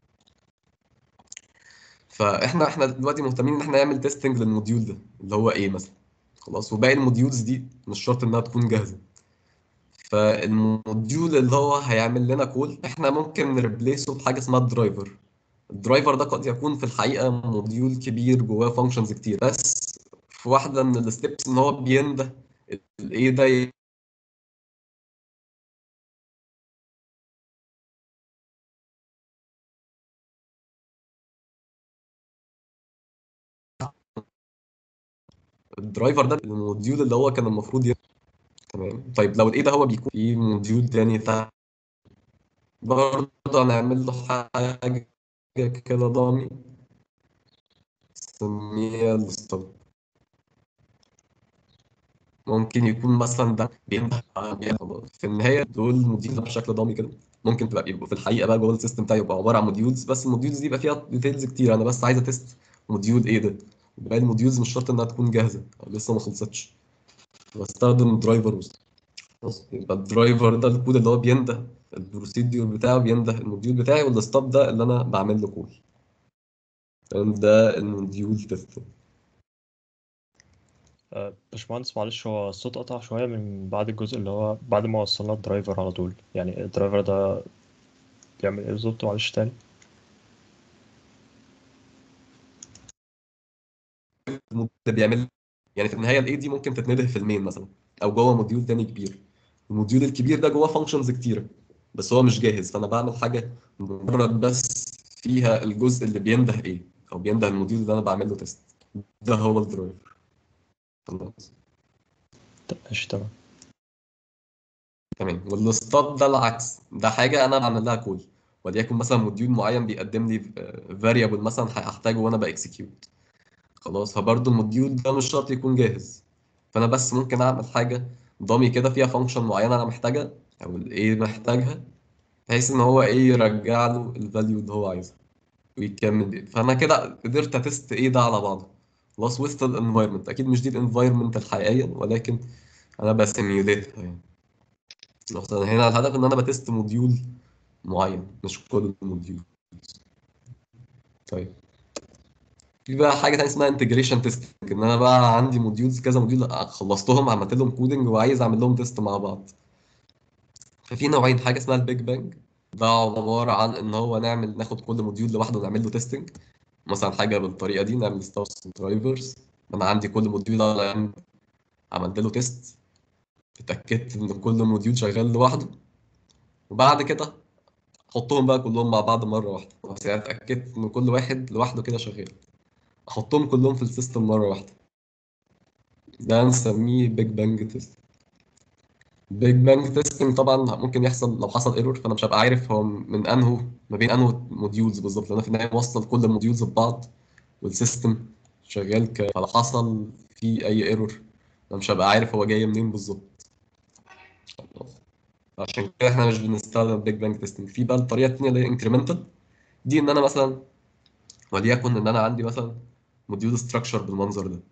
فاحنا احنا دلوقتي مهتمين ان احنا نعمل تيستنج للموديول ده اللي هو ايه مثلا خلاص وباقي الموديولز دي مش شرط انها تكون جاهزه فالموديول اللي هو هيعمل لنا كول احنا ممكن نريبليسه بحاجه اسمها الدرايفر الدرايفر ده قد يكون في الحقيقه موديول كبير جواه فانكشنز كتير بس في واحده من الستبس ان هو بينده الايه ده ي- الدرايفر ده الموديول اللي هو كان المفروض ي... تمام طيب لو الايه ده هو بيكون في موديول تاني تحت برضه هنعمل له حاجه كده ضامي نسميها الستوب ممكن يكون مثلا ده بينده بينده. في النهايه دول موديولز بشكل ضامي كده ممكن تبقى يبقوا في الحقيقه بقى جوه السيستم بتاعي يبقى عباره عن موديولز بس الموديولز دي يبقى فيها ديتيلز كتير انا بس عايز اتست موديول ايه ده باقي الموديولز مش شرط انها تكون جاهزه أو لسه ما خلصتش بستخدم درايفر خلاص يبقى الدرايفر ده الكود اللي هو بينده البروسيدور بتاعه بينده الموديول بتاعي والستاب ده اللي انا بعمل له كول تمام ده الموديول تيست آه، باشمهندس معلش هو الصوت قطع شوية من بعد الجزء اللي هو بعد ما وصلنا الدرايفر على طول يعني الدرايفر ده بيعمل ايه بالظبط معلش تاني اللي بيعمل يعني في النهايه الاي دي ممكن تتنده في المين مثلا او جوه موديول تاني كبير الموديول الكبير ده جوه فانكشنز كتيره بس هو مش جاهز فانا بعمل حاجه مجرد بس فيها الجزء اللي بينده ايه او بينده الموديول اللي انا بعمل له تيست ده هو الدرايفر خلاص طب ماشي تمام تمام والستاب ده العكس ده حاجه انا بعمل لها كول وليكن مثلا موديول معين بيقدم لي فاريبل مثلا هحتاجه وانا باكسكيوت خلاص فبرضه الموديول ده مش شرط يكون جاهز فانا بس ممكن اعمل حاجه ضامي كده فيها فانكشن معينه انا محتاجها او الايه محتاجها بحيث ان هو ايه يرجع له الفاليو اللي هو عايزها ويكمل بيه. فانا كده قدرت اتست ايه ده على بعضه خلاص وسط الانفايرمنت اكيد مش دي الانفايرمنت الحقيقيه ولكن انا بسيميوليتها يعني مثلا هنا الهدف ان انا بتست موديول معين مش كل الموديول طيب في بقى حاجه تانية اسمها انتجريشن تيستنج ان انا بقى عندي موديولز كذا موديول خلصتهم عملت لهم كودنج وعايز اعمل لهم تيست مع بعض ففي نوعين حاجه اسمها البيج بانج ده عباره عن ان هو نعمل ناخد كل موديول لوحده ونعمل له تيستنج مثلا حاجه بالطريقه دي نعمل ستارز درايفرز انا عندي كل موديول أنا عملت له تيست اتاكدت ان كل موديول شغال لوحده وبعد كده احطهم بقى كلهم مع بعض مره واحده بس يعني اتاكدت ان كل واحد لوحده كده شغال احطهم كلهم في السيستم مره واحده ده نسميه بيج بانج تيست بيج بانج تيستنج طبعا ممكن يحصل لو حصل ايرور فانا مش هبقى عارف هو من انهو ما بين انهو موديولز بالظبط لان انا في النهايه موصل كل الموديولز ببعض والسيستم شغال ك فلو حصل في اي ايرور انا مش هبقى عارف هو جاي منين بالظبط خلاص. عشان كده احنا مش بنستخدم بيج بانج تيستنج في بقى الطريقه الثانيه اللي هي انكريمنتال دي ان انا مثلا وليكن ان انا عندي مثلا موديول ستراكشر بالمنظر ده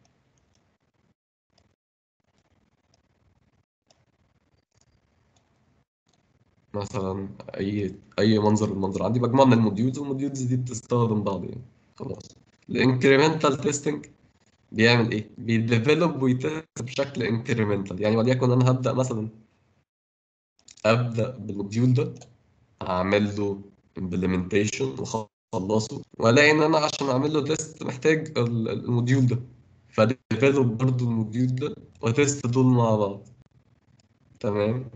مثلا اي اي منظر بالمنظر عندي مجموعه من الموديولز والموديولز دي بتستخدم بعض يعني خلاص الانكريمنتال تيستنج بيعمل ايه بيديفلوب ويتست بشكل انكريمنتال يعني وليكن انا هبدا مثلا ابدا بالموديول ده اعمل له implementation واخلصه والاقي ان انا عشان اعمل له تيست محتاج ال- الموديول ده فديفلوب برضه الموديول ده وتيست دول مع بعض تمام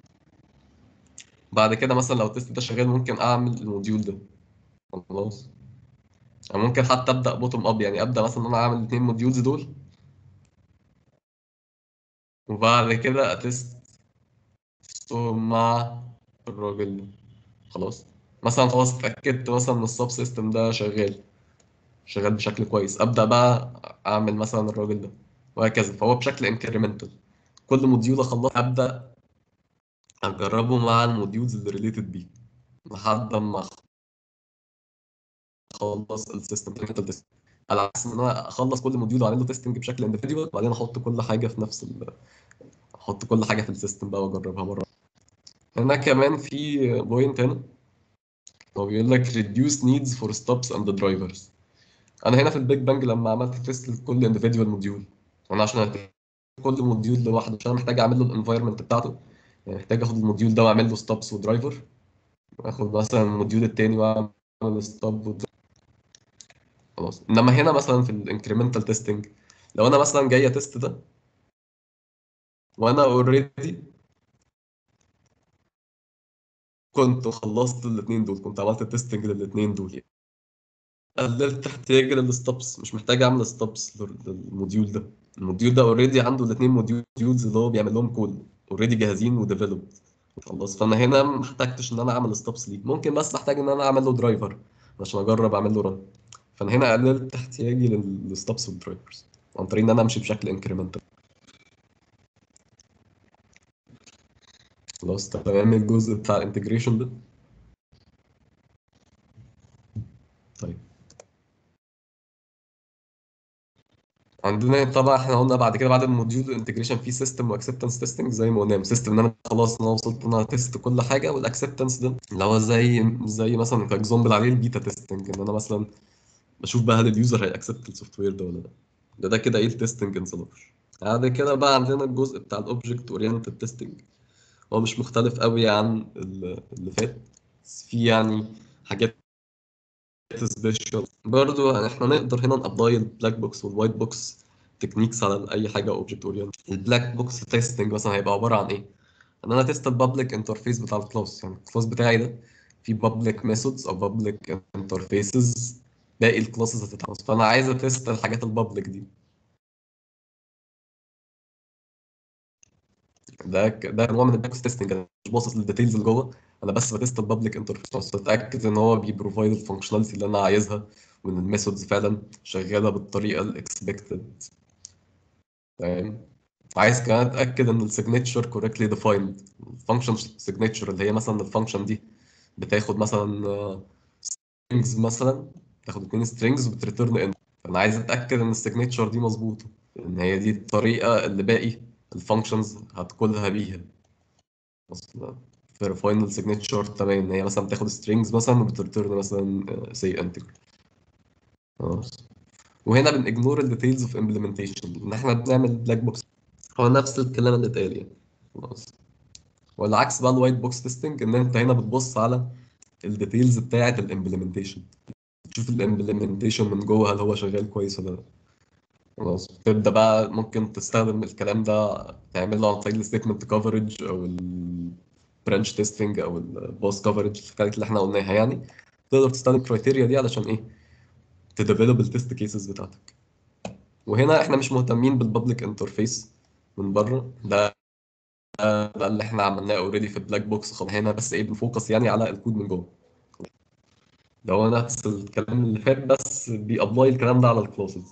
بعد كده مثلا لو التيست ده شغال ممكن اعمل الموديول ده خلاص أو ممكن حتى ابدا بوتوم اب يعني ابدا مثلا ان انا اعمل الاثنين موديولز دول وبعد كده اتست مع الراجل ده خلاص مثلا خلاص اتاكدت مثلا ان السب سيستم ده شغال شغال بشكل كويس ابدا بقى اعمل مثلا الراجل ده وهكذا فهو بشكل انكريمنتال كل موديول اخلصه ابدا اجربه مع الموديولز اللي ريليتد بيه لحد ما اخلص السيستم على عكس ان انا اخلص كل موديول واعمل له تيستنج بشكل اندفيدوال وبعدين احط كل حاجه في نفس ال... احط كل حاجه في السيستم بقى واجربها مره هنا كمان في بوينت هنا هو بيقول لك reduce needs for stops and drivers انا هنا في البيج بانج لما عملت تيست لكل individual موديول انا عشان أتست كل موديول لوحده عشان أنا محتاج اعمل له الانفايرمنت بتاعته يعني محتاج اخد الموديول ده واعمل له ستوبس ودرايفر واخد مثلا الموديول التاني واعمل ستوب خلاص انما هنا مثلا في الانكريمنتال تيستنج لو انا مثلا جاي اتست ده وانا اوريدي كنت خلصت الاثنين دول كنت عملت تيستنج للاثنين دول يعني. قللت احتياج للستوبس مش محتاج اعمل ستوبس للموديول ده الموديول ده اوريدي عنده الاثنين موديولز اللي هو بيعمل لهم كول اوريدي جاهزين وديفلوبد خلاص فانا هنا ما احتاجتش ان انا اعمل ستوبس ليه ممكن بس احتاج ان انا اعمل له درايفر عشان اجرب اعمل له رن فانا هنا قللت احتياجي للستوبس والدرايفرز عن طريق ان انا امشي بشكل انكريمنتال خلاص تمام الجزء بتاع الانتجريشن ده طيب عندنا طبعا احنا قلنا بعد كده بعد الموديول انتجريشن في سيستم واكسبتنس تيستنج زي ما قلنا سيستم ان انا خلاص انا وصلت ان انا تيست كل حاجه والاكسبتنس ده اللي هو زي زي مثلا كاكزامبل عليه البيتا تيستنج ان انا مثلا بشوف بقى هل اليوزر هيأكسبت السوفت وير ده ولا لا ده ده كده ايه التستنج انسلار بعد كده بقى عندنا الجزء بتاع الاوبجكت اورينتد تيستنج هو مش مختلف قوي عن ال- اللي فات بس في يعني حاجات سبيشال برضو يعني احنا نقدر هنا نابلاي البلاك بوكس والوايت بوكس تكنيكس على اي حاجه اوبجكت اورينتد البلاك بوكس تيستنج مثلا هيبقى عباره عن ايه ان انا تيست البابليك انترفيس بتاع الكلاس يعني الكلاس بتاعي ده في بابليك ميثودز او بابليك انترفيسز باقي الكلاسز هتتعمل فانا عايز اتست الحاجات البابليك دي ده ك- ده نوع من الباكس تيستنج انا مش باصص للديتيلز اللي جوه انا بس بتست البابليك انترفيس بس اتاكد ان هو بيبروفايد الفانكشناليتي اللي انا عايزها وان الميثودز فعلا شغاله بالطريقه الاكسبكتد تمام عايز كمان اتاكد ان السيجنتشر كوريكتلي ديفايند الفانكشن سيجنتشر اللي هي مثلا الفانكشن دي بتاخد مثلا سترينجز مثلا تاخد اتنين سترينجز وبتريتيرن ان فانا عايز اتاكد ان السيجنتشر دي مظبوطه ان هي دي الطريقه اللي باقي الفانكشنز هتقولها بيها اصلا في فاينل سيجنتشر تمام ان هي مثلا بتاخد سترينجز مثلا وبتريتيرن مثلا سي انتجر خلاص وهنا بنجنور الديتيلز اوف امبلمنتيشن ان احنا بنعمل بلاك بوكس هو نفس الكلام اللي اتقال يعني خلاص والعكس بقى الوايت بوكس تيستنج ان انت هنا بتبص على الديتيلز بتاعه الامبلمنتيشن تشوف الامبلمنتيشن من جوه هل هو شغال كويس ولا لا خلاص تبدا بقى ممكن تستخدم الكلام ده تعمله عن طريق الستيتمنت كفرج او البرانش تيستنج او الباس كفرج الحاجات اللي احنا قلناها يعني تقدر تستخدم الكرايتيريا دي علشان ايه تديفلوب التست كيسز بتاعتك وهنا احنا مش مهتمين بالبابليك انترفيس من بره ده ده اللي احنا عملناه اوريدي في البلاك بوكس خلاص هنا بس ايه بنفوكس يعني على الكود من جوه ده هو نفس الكلام اللي فات بس بيابلاي الكلام ده على الكلاسز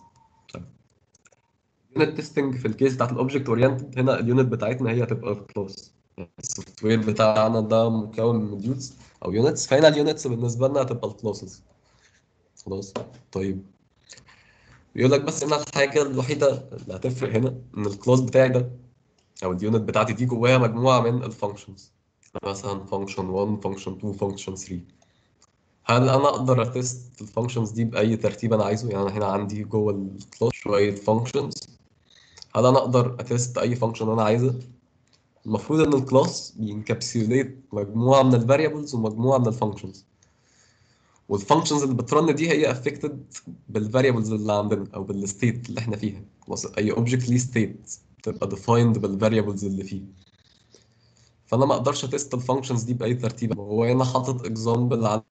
اليونت تيستنج في الكيس بتاعت الاوبجكت اورينتد هنا اليونت بتاعتنا هي هتبقى كلاس السوفت وير بتاعنا ده مكون من موديولز او يونتس فهنا اليونتس بالنسبه لنا هتبقى الكلاسز خلاص طيب بيقول لك بس هنا الحاجه الوحيده اللي هتفرق هنا ان الكلاس بتاعي ده او اليونت بتاعتي دي جواها مجموعه من الفانكشنز مثلا فانكشن 1 فانكشن 2 فانكشن 3 هل انا اقدر اتست الفانكشنز دي باي ترتيب انا عايزه يعني انا هنا عندي جوه الكلاس شويه فانكشنز هل انا اقدر اتست اي فانكشن انا عايزها المفروض ان الكلاس بينكابسيوليت مجموعه من الفاريبلز ومجموعه من الفانكشنز والفانكشنز اللي بترن دي هي افكتد بالفاريبلز اللي عندنا او بالستيت اللي احنا فيها خلاص اي اوبجكت ليه ستيت تبقى ديفايند بالفاريبلز اللي فيه فانا ما اقدرش اتست الفانكشنز دي باي ترتيب هو هنا حاطط اكزامبل على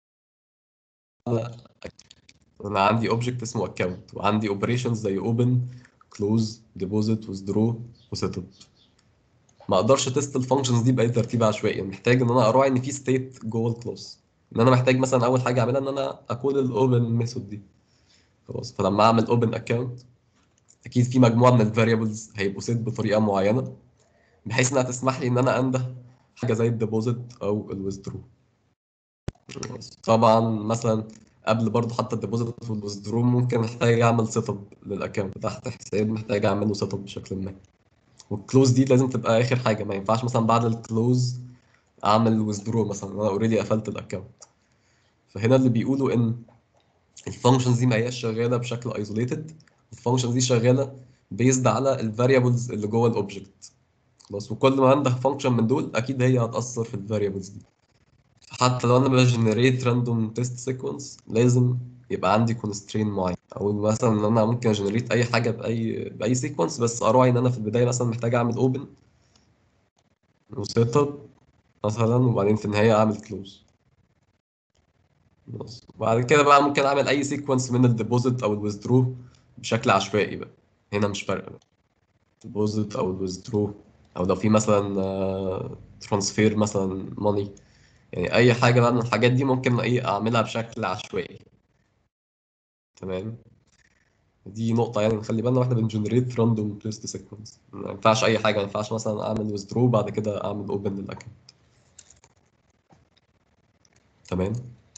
انا عندي اوبجكت اسمه اكونت وعندي اوبريشنز زي اوبن كلوز ديبوزيت وذرو وسيت اب ما اقدرش اتست الفانكشنز دي باي ترتيب عشوائي محتاج ان انا اراعي ان في ستيت جوه الكلاس ان انا محتاج مثلا اول حاجه اعملها ان انا اكون الاوبن ميثود دي خلاص فلما اعمل اوبن اكونت اكيد في مجموعه من الفاريبلز هيبقوا سيت بطريقه معينه بحيث انها تسمح لي ان انا انده حاجه زي الديبوزيت او الويزدرو طبعا مثلا قبل برضه حتى الديبوزيت والويزدرو ممكن احتاج اعمل سيت اب للاكونت تحت حساب محتاج اعمله سيت اب بشكل ما والكلوز دي لازم تبقى اخر حاجه ما ينفعش مثلا بعد الكلوز اعمل ويزدرو مثلا انا اوريدي قفلت الاكونت فهنا اللي بيقولوا ان الفانكشنز دي ما هياش شغاله بشكل ايزوليتد الفانكشنز دي شغاله بيزد على الفاريبلز اللي جوه الاوبجكت خلاص وكل ما عندك فانكشن من دول اكيد هي هتاثر في الفاريبلز دي حتى لو انا بجنريت راندوم تيست سيكونس لازم يبقى عندي كونسترين معين او مثلا ان انا ممكن اجنريت اي حاجه باي باي سيكونس بس اراعي ان انا في البدايه مثلا محتاج اعمل اوبن وسيت اب مثلا وبعدين في النهايه اعمل كلوز بس وبعد كده بقى ممكن اعمل اي سيكونس من الديبوزيت او الويزدرو بشكل عشوائي بقى هنا مش فارقه بقى ديبوزيت او الويزدرو او لو في مثلا ترانسفير مثلا ماني يعني اي حاجه بقى من الحاجات دي ممكن ايه اعملها بشكل عشوائي تمام دي نقطة يعني نخلي بالنا واحنا بنجنريت راندوم تيست سيكونس ما ينفعش أي حاجة ما ينفعش مثلا أعمل ويزدرو بعد كده أعمل أوبن للأكونت تمام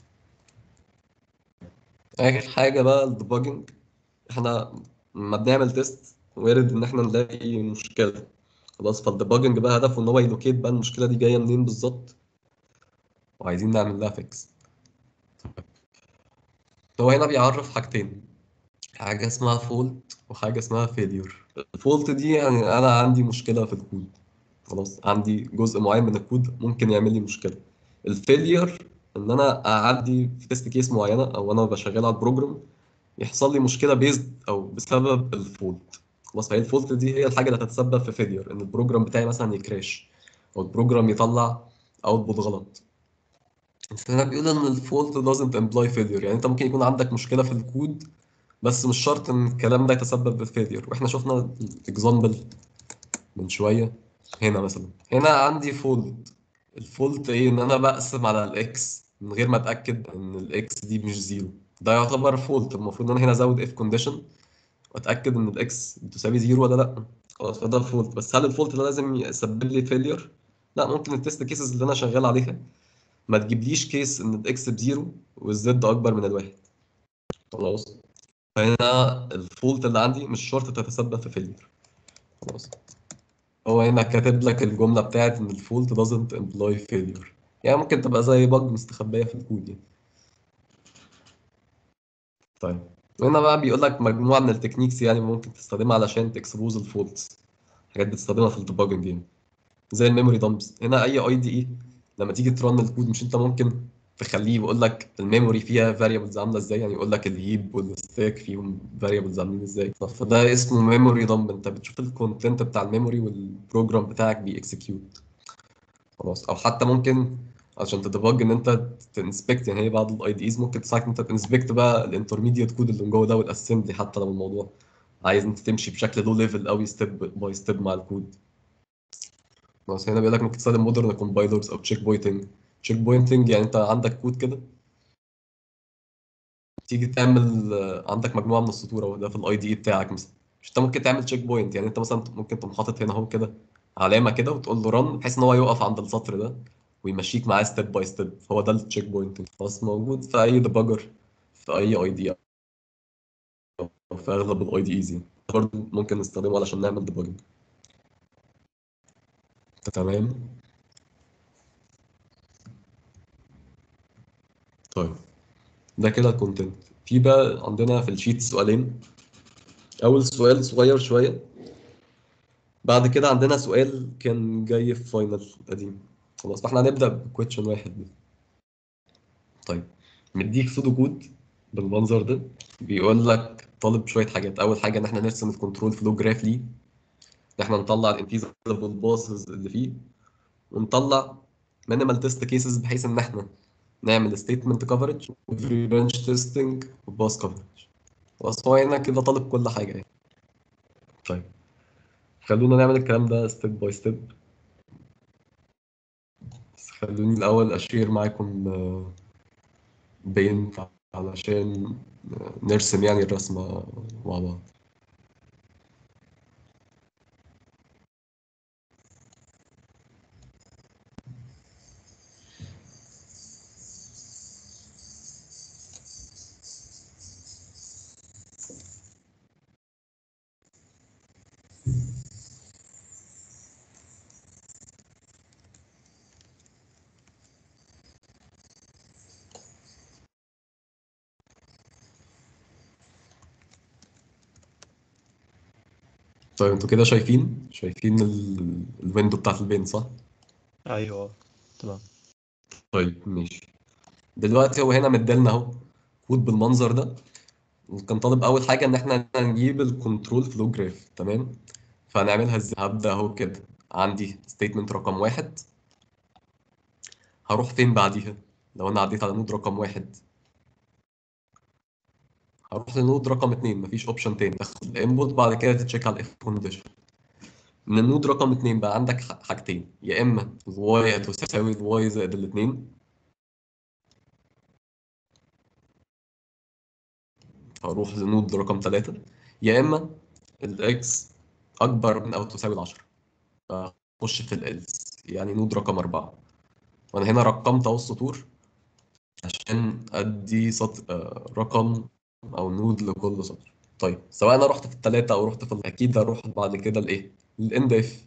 آخر حاجة بقى الديباجنج احنا لما بنعمل تيست وارد إن احنا نلاقي مشكلة خلاص فالديباجنج بقى هدفه إن هو يلوكيت بقى المشكلة دي جاية منين بالظبط وعايزين نعمل لها فيكس هو هنا بيعرف حاجتين حاجة اسمها فولت وحاجة اسمها فيليور الفولت دي يعني أنا عندي مشكلة في الكود خلاص عندي جزء معين من الكود ممكن يعمل لي مشكلة الفيليور إن أنا أعدي في تيست كيس معينة أو أنا بشغل على البروجرام يحصل لي مشكلة بيزد أو بسبب الفولت خلاص فهي الفولت دي هي الحاجة اللي هتتسبب في فيليور إن البروجرام بتاعي مثلا يكراش أو البروجرام يطلع اوتبوت غلط فهنا بيقول ان الفولت doesn't imply failure يعني انت ممكن يكون عندك مشكله في الكود بس مش شرط ان الكلام ده يتسبب بالفيلير واحنا شفنا الاكزامبل من شويه هنا مثلا هنا عندي فولت الفولت ايه ان انا بقسم على الاكس من غير ما اتاكد ان الاكس دي مش زيرو ده يعتبر فولت المفروض ان انا هنا ازود اف كونديشن واتاكد ان الاكس بتساوي زيرو ولا لا خلاص فده الفولت بس هل الفولت ده لازم يسبب لي فيلير لا ممكن التست كيسز اللي انا شغال عليها ما تجيبليش كيس ان الاكس بزيرو والزد اكبر من الواحد خلاص فهنا الفولت اللي عندي مش شرط تتسبب في فيلير خلاص هو هنا كاتب لك الجمله بتاعت ان الفولت doesn't imply failure يعني ممكن تبقى زي بج مستخبيه في الكود يعني طيب وهنا بقى بيقول لك مجموعه من التكنيكس يعني ممكن تستخدمها علشان تكسبوز الفولتس حاجات بتستخدمها في الديباجنج يعني زي الميموري دامبس هنا اي اي دي اي لما تيجي ترن الكود مش انت ممكن تخليه يقول لك الميموري فيها فاريبلز عامله ازاي يعني يقول لك الهيب والستاك فيهم فاريبلز عاملين ازاي فده اسمه ميموري دامب انت بتشوف الكونتنت بتاع الميموري والبروجرام بتاعك بيكسكيوت خلاص او حتى ممكن عشان تدبج ان انت تنسبكت يعني هي بعض الاي دي ايز ممكن تساعدك ان انت تنسبكت بقى الانترميديت كود اللي من جوه ده والاسمبلي حتى لو الموضوع عايز انت تمشي بشكل لو ليفل قوي ستيب باي ستيب مع الكود بس هنا بيقول لك ممكن تستخدم مودرن كومبايلرز او تشيك بوينتنج تشيك بوينتنج يعني انت عندك كود كده تيجي تعمل عندك مجموعه من السطور اهو ده في الاي دي اي بتاعك مثلا مش انت ممكن تعمل تشيك بوينت يعني انت مثلا ممكن تقوم حاطط هنا اهو كده علامه كده وتقول له رن بحيث ان هو يقف عند السطر ده ويمشيك معاه ستيب باي ستيب هو ده التشيك بوينتنج خلاص موجود في اي ديباجر في اي اي دي او في اغلب الاي دي ايز يعني برضه ممكن نستخدمه علشان نعمل ديباجنج تمام طيب ده كده الكونتنت في بقى عندنا في الشيت سؤالين اول سؤال صغير شويه بعد كده عندنا سؤال كان جاي في فاينل قديم خلاص فاحنا هنبدأ بكويشن واحد دي. طيب مديك سودو كود بالمنظر ده بيقول لك طالب شوية حاجات أول حاجة إن احنا نرسم الكنترول فلو جراف ليه إن احنا نطلع الانفيزبل باسز اللي فيه ونطلع مينيمال تيست كيسز بحيث إن احنا نعمل ستيتمنت كفرج وفري بنش تيستنج وباس كفرج خلاص هو هنا كده طالب كل حاجة يعني طيب خلونا نعمل الكلام ده ستيب باي ستيب بس خلوني الأول أشير معاكم آه، بين علشان آه، نرسم يعني الرسمة مع بعض طيب انتوا كده شايفين شايفين ال- الويندو بتاعت البين صح؟ ايوه تمام طيب ماشي دلوقتي هو هنا مديلنا اهو كود بالمنظر ده وكان طالب اول حاجه ان احنا نجيب الكنترول فلو جراف تمام فهنعملها ازاي هبدا اهو كده عندي ستيتمنت رقم واحد هروح فين بعديها لو انا عديت على نود رقم واحد هروح لنود رقم اتنين مفيش اوبشن تاني تاخد الانبوت بعد كده تتشيك على الاف كونديشن من النود رقم اتنين بقى عندك ح- حاجتين يا اما الواي هتساوي الواي زائد الاتنين هروح لنود رقم تلاتة يا اما الاكس اكبر من او تساوي العشرة فاخش في الالس يعني نود رقم أربعة وانا هنا رقمت اهو السطور عشان ادي سطر آه، رقم او نود لكل سطر طيب سواء انا رحت في التلاتة او رحت في ال- اكيد هروح بعد كده لايه للاند اف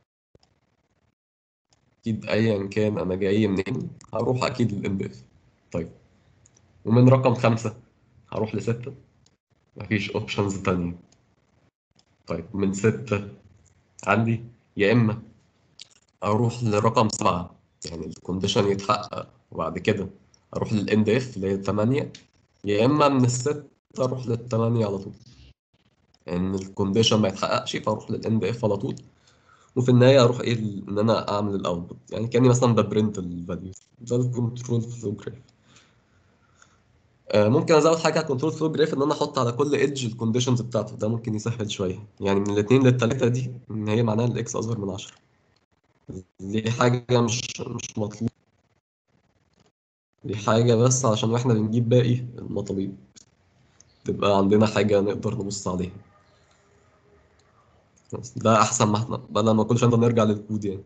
اكيد ايا كان انا جاي منين هروح اكيد للاند اف طيب ومن رقم خمسة هروح لستة مفيش اوبشنز تانية طيب من ستة عندي يا اما اروح لرقم سبعة يعني الكونديشن يتحقق وبعد كده اروح للاند اف اللي هي 8 يا اما من الستة اروح للثمانية على طول ان الكونديشن ما يتحققش فاروح للاند اف على طول وفي النهايه اروح ايه ال- ان انا اعمل الاوتبوت يعني كاني مثلا ببرنت الفاليو ده الكنترول فلو جراف ممكن ازود حاجه على الكنترول فلو جراف ان انا احط على كل ايدج الكونديشنز بتاعته ده ممكن يسهل شويه يعني من الاثنين للثلاثه دي ان هي معناها الاكس اصغر من 10 دي حاجه مش مش مطلوب دي حاجه بس عشان واحنا بنجيب باقي المطالب تبقى عندنا حاجه نقدر نبص عليها بس ده احسن ما احنا بدل ما كل شويه نفضل نرجع للكود يعني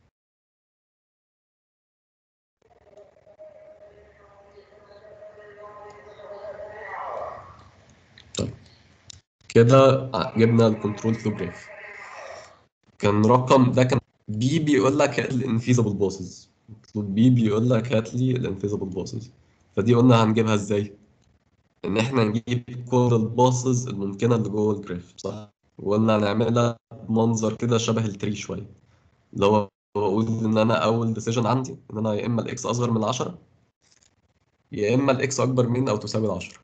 طيب كده جبنا الكنترول فلو جراف كان رقم ده كان بي بيقول لك هات لي الانفيزبل باسز مطلوب بي بيقول لك هات لي الانفيزبل باسز فدي قلنا هنجيبها ازاي ان احنا نجيب كل الباسز الممكنه اللي جوه الجراف صح وقلنا هنعملها بمنظر كده شبه التري شويه اللي هو بقول ان انا اول ديسيجن عندي ان انا يا اما الاكس اصغر من 10 يا اما الاكس اكبر من او تساوي 10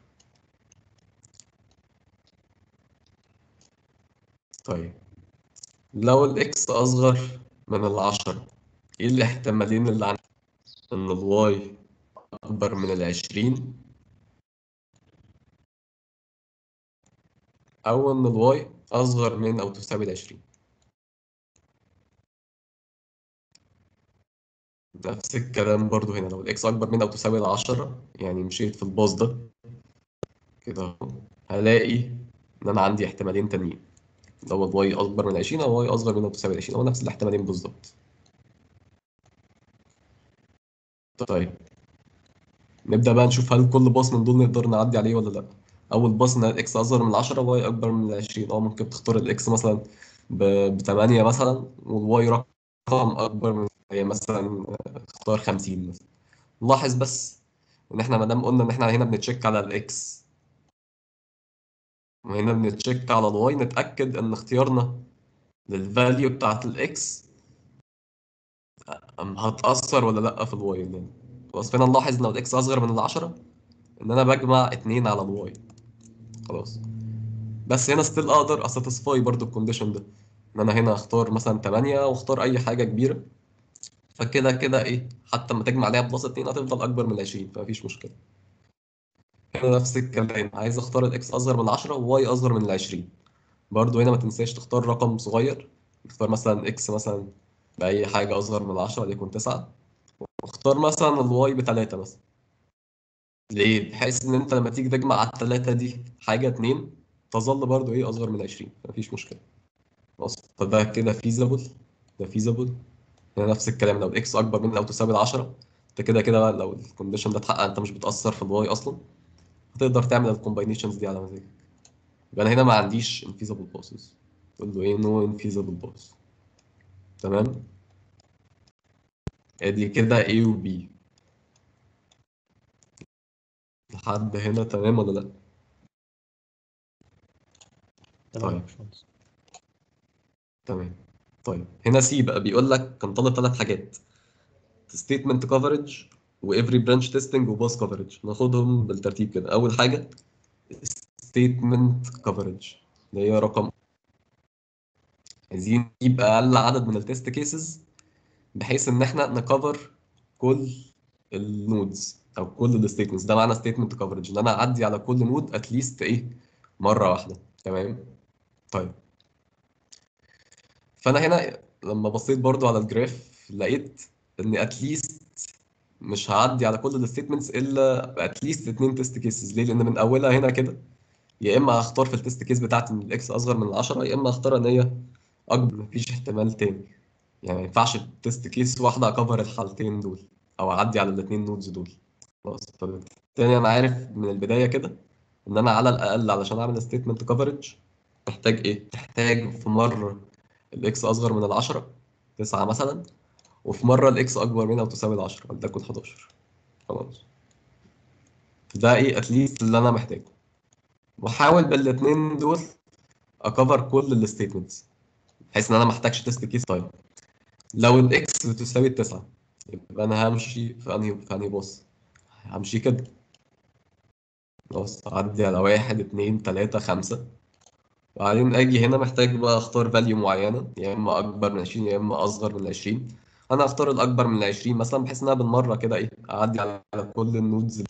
طيب لو الاكس اصغر من العشرة ايه الاحتمالين اللي عندي ان الواي اكبر من العشرين او ان الواي اصغر من او تساوي العشرين نفس الكلام برضو هنا لو الاكس اكبر من او تساوي العشرة يعني مشيت في الباص ده كده اهو، هلاقي ان انا عندي احتمالين تانيين اللي هو الواي اكبر من 20 او واي اصغر من او تساوي 20 هو نفس الاحتمالين بالظبط طيب نبدأ بقى نشوف هل كل باص من دول نقدر نعدي عليه ولا لا اول باص ان الاكس اصغر من 10 واي اكبر من 20 اه ممكن تختار الاكس مثلا ب 8 مثلا والواي رقم اكبر من هي مثلا اختار 50 مثلا لاحظ بس ان احنا ما دام قلنا ان احنا هنا بنتشيك على الاكس وهنا بنتشيك على الواي نتاكد ان اختيارنا للفاليو بتاعت الاكس هتأثر ولا لأ في الواي يعني خلاص فينا نلاحظ لو الاكس أصغر من العشرة إن أنا بجمع اتنين على الواي خلاص بس هنا ستيل أقدر أساتسفاي برضو الكونديشن ده إن أنا هنا أختار مثلا تمانية وأختار أي حاجة كبيرة فكده كده إيه حتى لما تجمع عليها بلس اتنين هتفضل أكبر من العشرين فمفيش مشكلة هنا نفس الكلام عايز أختار الإكس أصغر من العشرة وواي أصغر من العشرين برضو هنا ما تنساش تختار رقم صغير تختار مثلا إكس مثلا بأي حاجة أصغر من العشرة وليكن تسعة واختار مثلا الواي بتلاتة مثلا ليه؟ بحيث إن أنت لما تيجي تجمع على التلاتة دي حاجة اتنين تظل برضو إيه أصغر من عشرين مفيش مشكلة خلاص فده كده فيزابل ده فيزابل هنا نفس الكلام لو الإكس أكبر من أو تساوي العشرة أنت كده كده بقى لو الكونديشن ده اتحقق أنت مش بتأثر في الواي أصلا هتقدر تعمل الكومباينيشنز دي على مزاجك يبقى أنا هنا ما عنديش infeasible bosses تقول له إيه no infeasible boss تمام ادي كده A و B لحد هنا تمام ولا لا تمام طيب. يا باشمهندس تمام طيب هنا C بقى بيقول لك كان طالب ثلاث حاجات statement coverage و every branch testing و bus coverage ناخدهم بالترتيب كده اول حاجة statement coverage اللي هي رقم عايزين يبقى اقل عدد من التست كيسز بحيث ان احنا نكفر كل النودز او كل الستيتمنتس ده معنى ستيتمنت كفرج ان انا اعدي على كل نود اتليست ايه مره واحده تمام طيب فانا هنا لما بصيت برضو على الجراف لقيت ان اتليست مش هعدي على كل الستيتمنتس الا اتليست اتنين تيست كيسز ليه لان من اولها هنا كده يا اما هختار في التيست كيس بتاعتي ان الاكس اصغر من العشرة يا اما هختار ان هي اكبر مفيش احتمال تاني يعني ما ينفعش تيست كيس واحده اكفر الحالتين دول او اعدي على الاثنين نودز دول خلاص فبالتالي انا عارف من البدايه كده ان انا على الاقل علشان اعمل ستيتمنت كفرج محتاج ايه محتاج في مره الاكس اصغر من العشرة تسعة مثلا وفي مره الاكس اكبر من او تساوي العشرة ولتكن 11 خلاص ده ايه اتليست اللي انا محتاجه واحاول بالاثنين دول اكفر كل الستيتمنتس بحيث ان انا ما احتاجش تيست كيس طيب لو الاكس بتساوي التسعة يبقى انا همشي في انهي في انهي بص همشي كده خلاص اعدي على واحد اتنين تلاتة خمسة وبعدين اجي هنا محتاج بقى اختار فاليو معينة يا اما اكبر من عشرين يا اما اصغر من عشرين انا هختار الاكبر من عشرين مثلا بحيث ان انا بالمرة كده ايه اعدي على على كل النودز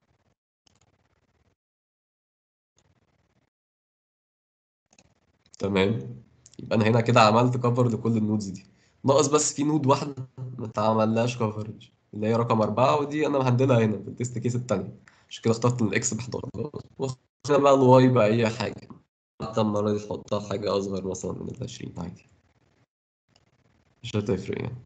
تمام يبقى انا هنا كده عملت كفر لكل النودز دي ناقص بس في نود واحدة ما اتعملهاش كفرج اللي هي رقم أربعة ودي أنا مهندلها هنا في التست كيس التانية عشان كده اخترت الإكس ب 11 وهنا بقى الواي بأي حاجة حتى المرة دي تحطها حاجة أصغر مثلا من العشرين عادي مش هتفرق يعني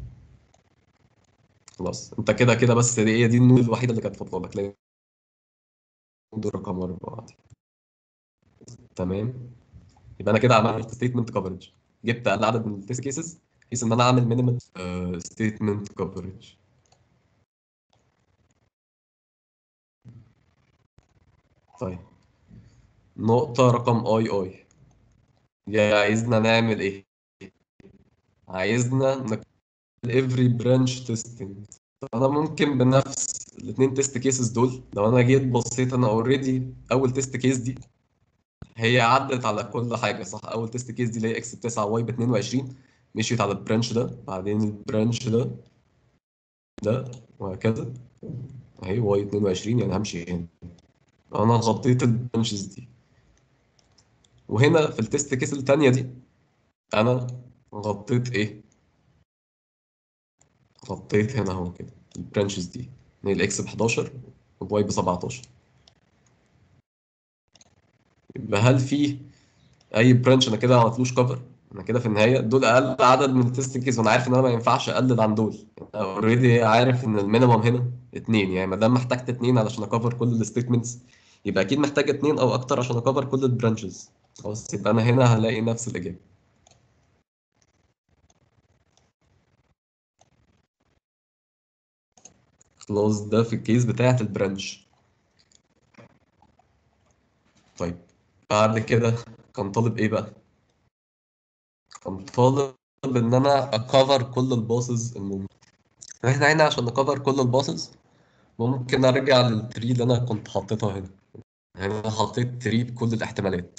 خلاص أنت كده كده بس دي هي دي النود الوحيدة اللي كانت فاضلة لك لأن نود رقم أربعة دي تمام يبقى أنا كده عملت ستيتمنت كفرج جبت أقل عدد من التست كيسز بحيث إن أنا أعمل مينيمال ستيتمنت كفرج طيب نقطة رقم اي اي دي عايزنا نعمل ايه؟ عايزنا نعمل every branch testing انا ممكن بنفس الاتنين تيست كيسز دول لو انا جيت بصيت انا اوريدي اول تيست كيس دي هي عدت على كل حاجة صح اول تيست كيس دي اللي هي اكس ب 9 واي ب 22 مشيت على البرانش ده بعدين البرانش ده ده وهكذا اهي واي 22 يعني همشي هنا انا غطيت البنشز دي وهنا في التست كيس التانية دي انا غطيت ايه غطيت هنا اهو كده البرانشز دي من الاكس ب 11 والواي ب 17 يبقى هل في اي برانش انا كده ما عملتلوش كفر انا كده في النهايه دول اقل عدد من التست كيس وانا عارف ان انا ما ينفعش اقلل عن دول انا اوريدي عارف ان المينيمم هنا اتنين يعني ما دام محتاجت اتنين علشان اكفر كل الستيتمنتس يبقى اكيد محتاج اتنين او اكتر عشان اكفر كل البرانشز خلاص يبقى انا هنا هلاقي نفس الاجابه خلاص ده في الكيس بتاعه البرانش طيب بعد كده كان طالب ايه بقى كان طالب ان انا اكفر كل الباصز الممكن احنا هنا عشان نكفر كل الباصز ممكن ارجع للتري اللي انا كنت حاططها هنا هنا حطيت تري بكل الاحتمالات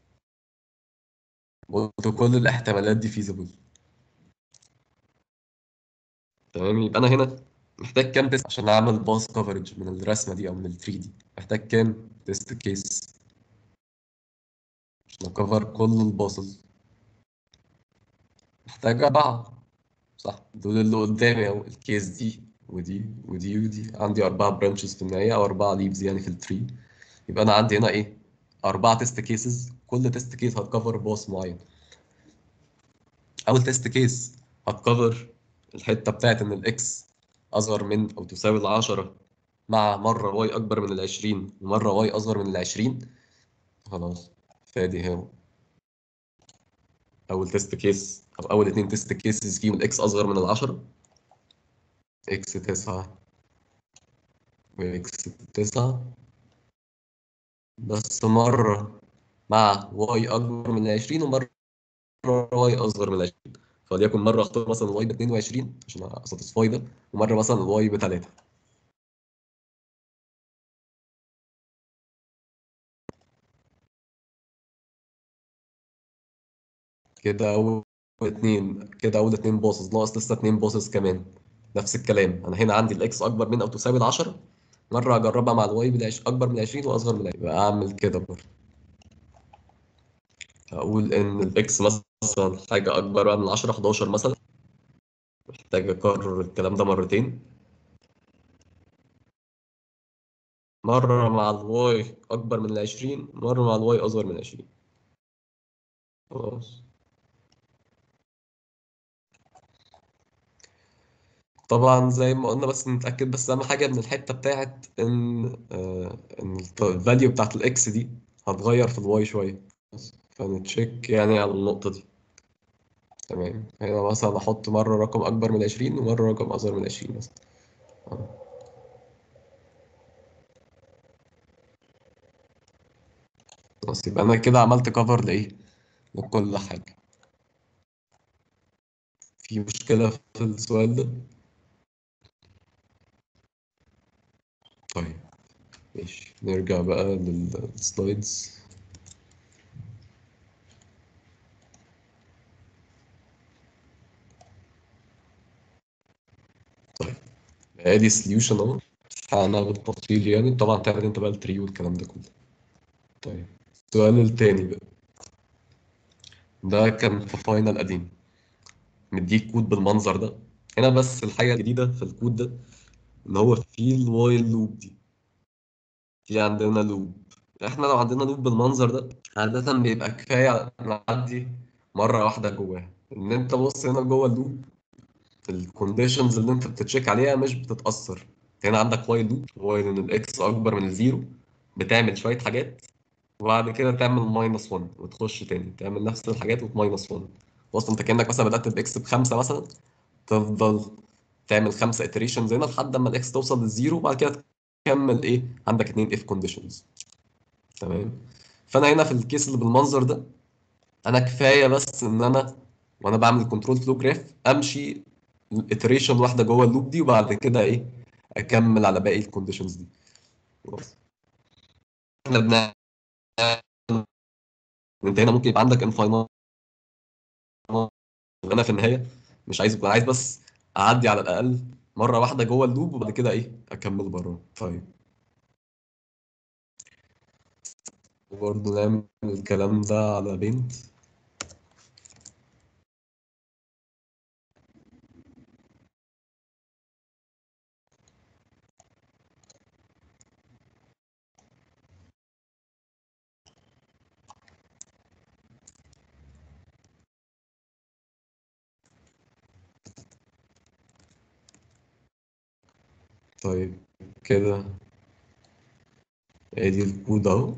قلت كل الاحتمالات دي فيزيبل تمام يبقى انا هنا محتاج كام تيست عشان اعمل باص كفرج من الرسمه دي او من التري دي محتاج كام تيست كيس عشان اكفر كل الباصز محتاج أربعة صح دول اللي قدامي أهو الكيس دي ودي ودي ودي عندي أربعة برانشز في النهاية أو أربعة ليفز يعني في التري يبقى أنا عندي هنا إيه أربعة تيست كيسز كل تيست كيس هتكفر باص معين أول تيست كيس هتكفر الحتة بتاعت إن الإكس أصغر من أو تساوي العشرة مع مرة واي أكبر من العشرين ومرة واي أصغر من العشرين خلاص فادي هنا اول تيست كيس او اول اتنين تيست كيسز فيهم الاكس اصغر من العشرة اكس تسعة واكس تسعة بس مرة مع واي اكبر من العشرين ومرة واي اصغر من العشرين فليكن مرة اختار مثلا الواي ب 22 عشان اساتسفاي ده ومرة مثلا الواي بتلاتة كده اول اتنين كده اول اتنين باصص ناقص لسه اتنين باصص كمان نفس الكلام انا هنا عندي الاكس اكبر من او تساوي العشرة مرة اجربها مع الواي بالعش... اكبر من 20 واصغر من 20 يبقى اعمل كده برضه اقول ان الاكس مثلا حاجة اكبر من 10 11 مثلا محتاج اكرر الكلام ده مرتين مرة مع الواي اكبر من 20 مرة مع الواي اصغر من 20 خلاص طبعا زي ما قلنا بس نتأكد بس أهم حاجة من الحتة بتاعت إن آه إن الفاليو بتاعت الإكس دي هتغير في الواي شوية فنتشيك يعني على النقطة دي تمام هنا مثلا أحط مرة رقم أكبر من عشرين ومرة رقم أصغر من عشرين مثلا آه. خلاص يبقى أنا كده عملت كفر لإيه؟ لكل حاجة في مشكلة في السؤال ده؟ طيب ماشي نرجع بقى للسلايدز طيب ادي سوليوشن اهو حققناها بالتفصيل يعني طبعا تعمل انت بقى التري والكلام ده كله طيب السؤال التاني بقى ده كان في فاينل قديم مديك كود بالمنظر ده هنا بس الحاجة الجديدة في الكود ده ان هو في الوايل لوب دي في عندنا لوب احنا لو عندنا لوب بالمنظر ده عادة بيبقى كفاية نعدي مرة واحدة جواها ان انت بص هنا جوه اللوب الكونديشنز اللي انت بتتشيك عليها مش بتتأثر هنا عندك وايل لوب وايل ان الاكس اكبر من الزيرو بتعمل شوية حاجات وبعد كده تعمل ماينس 1 وتخش تاني تعمل نفس الحاجات وتماينس 1 بص انت كأنك مثلا بدأت باكس بخمسة مثلا تفضل تعمل خمسة اتريشنز هنا لحد اما الاكس توصل للزيرو وبعد كده تكمل ايه عندك اتنين اف كونديشنز تمام فانا هنا في الكيس اللي بالمنظر ده انا كفايه بس ان انا وانا بعمل كنترول فلو جراف امشي iteration واحده جوه اللوب دي وبعد كده ايه اكمل على باقي الكونديشنز دي خلاص احنا بنعمل انت هنا ممكن يبقى عندك انفاينال انا في النهايه مش عايز عايز بس اعدي على الاقل مره واحده جوه اللوب وبعد كده ايه اكمل بره طيب وبرضه نعمل الكلام ده على بنت طيب كده ادي الكود اهو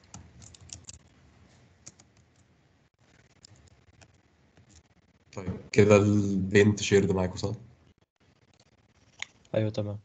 طيب كده البنت شيرد معاكم صح؟ ايوه تمام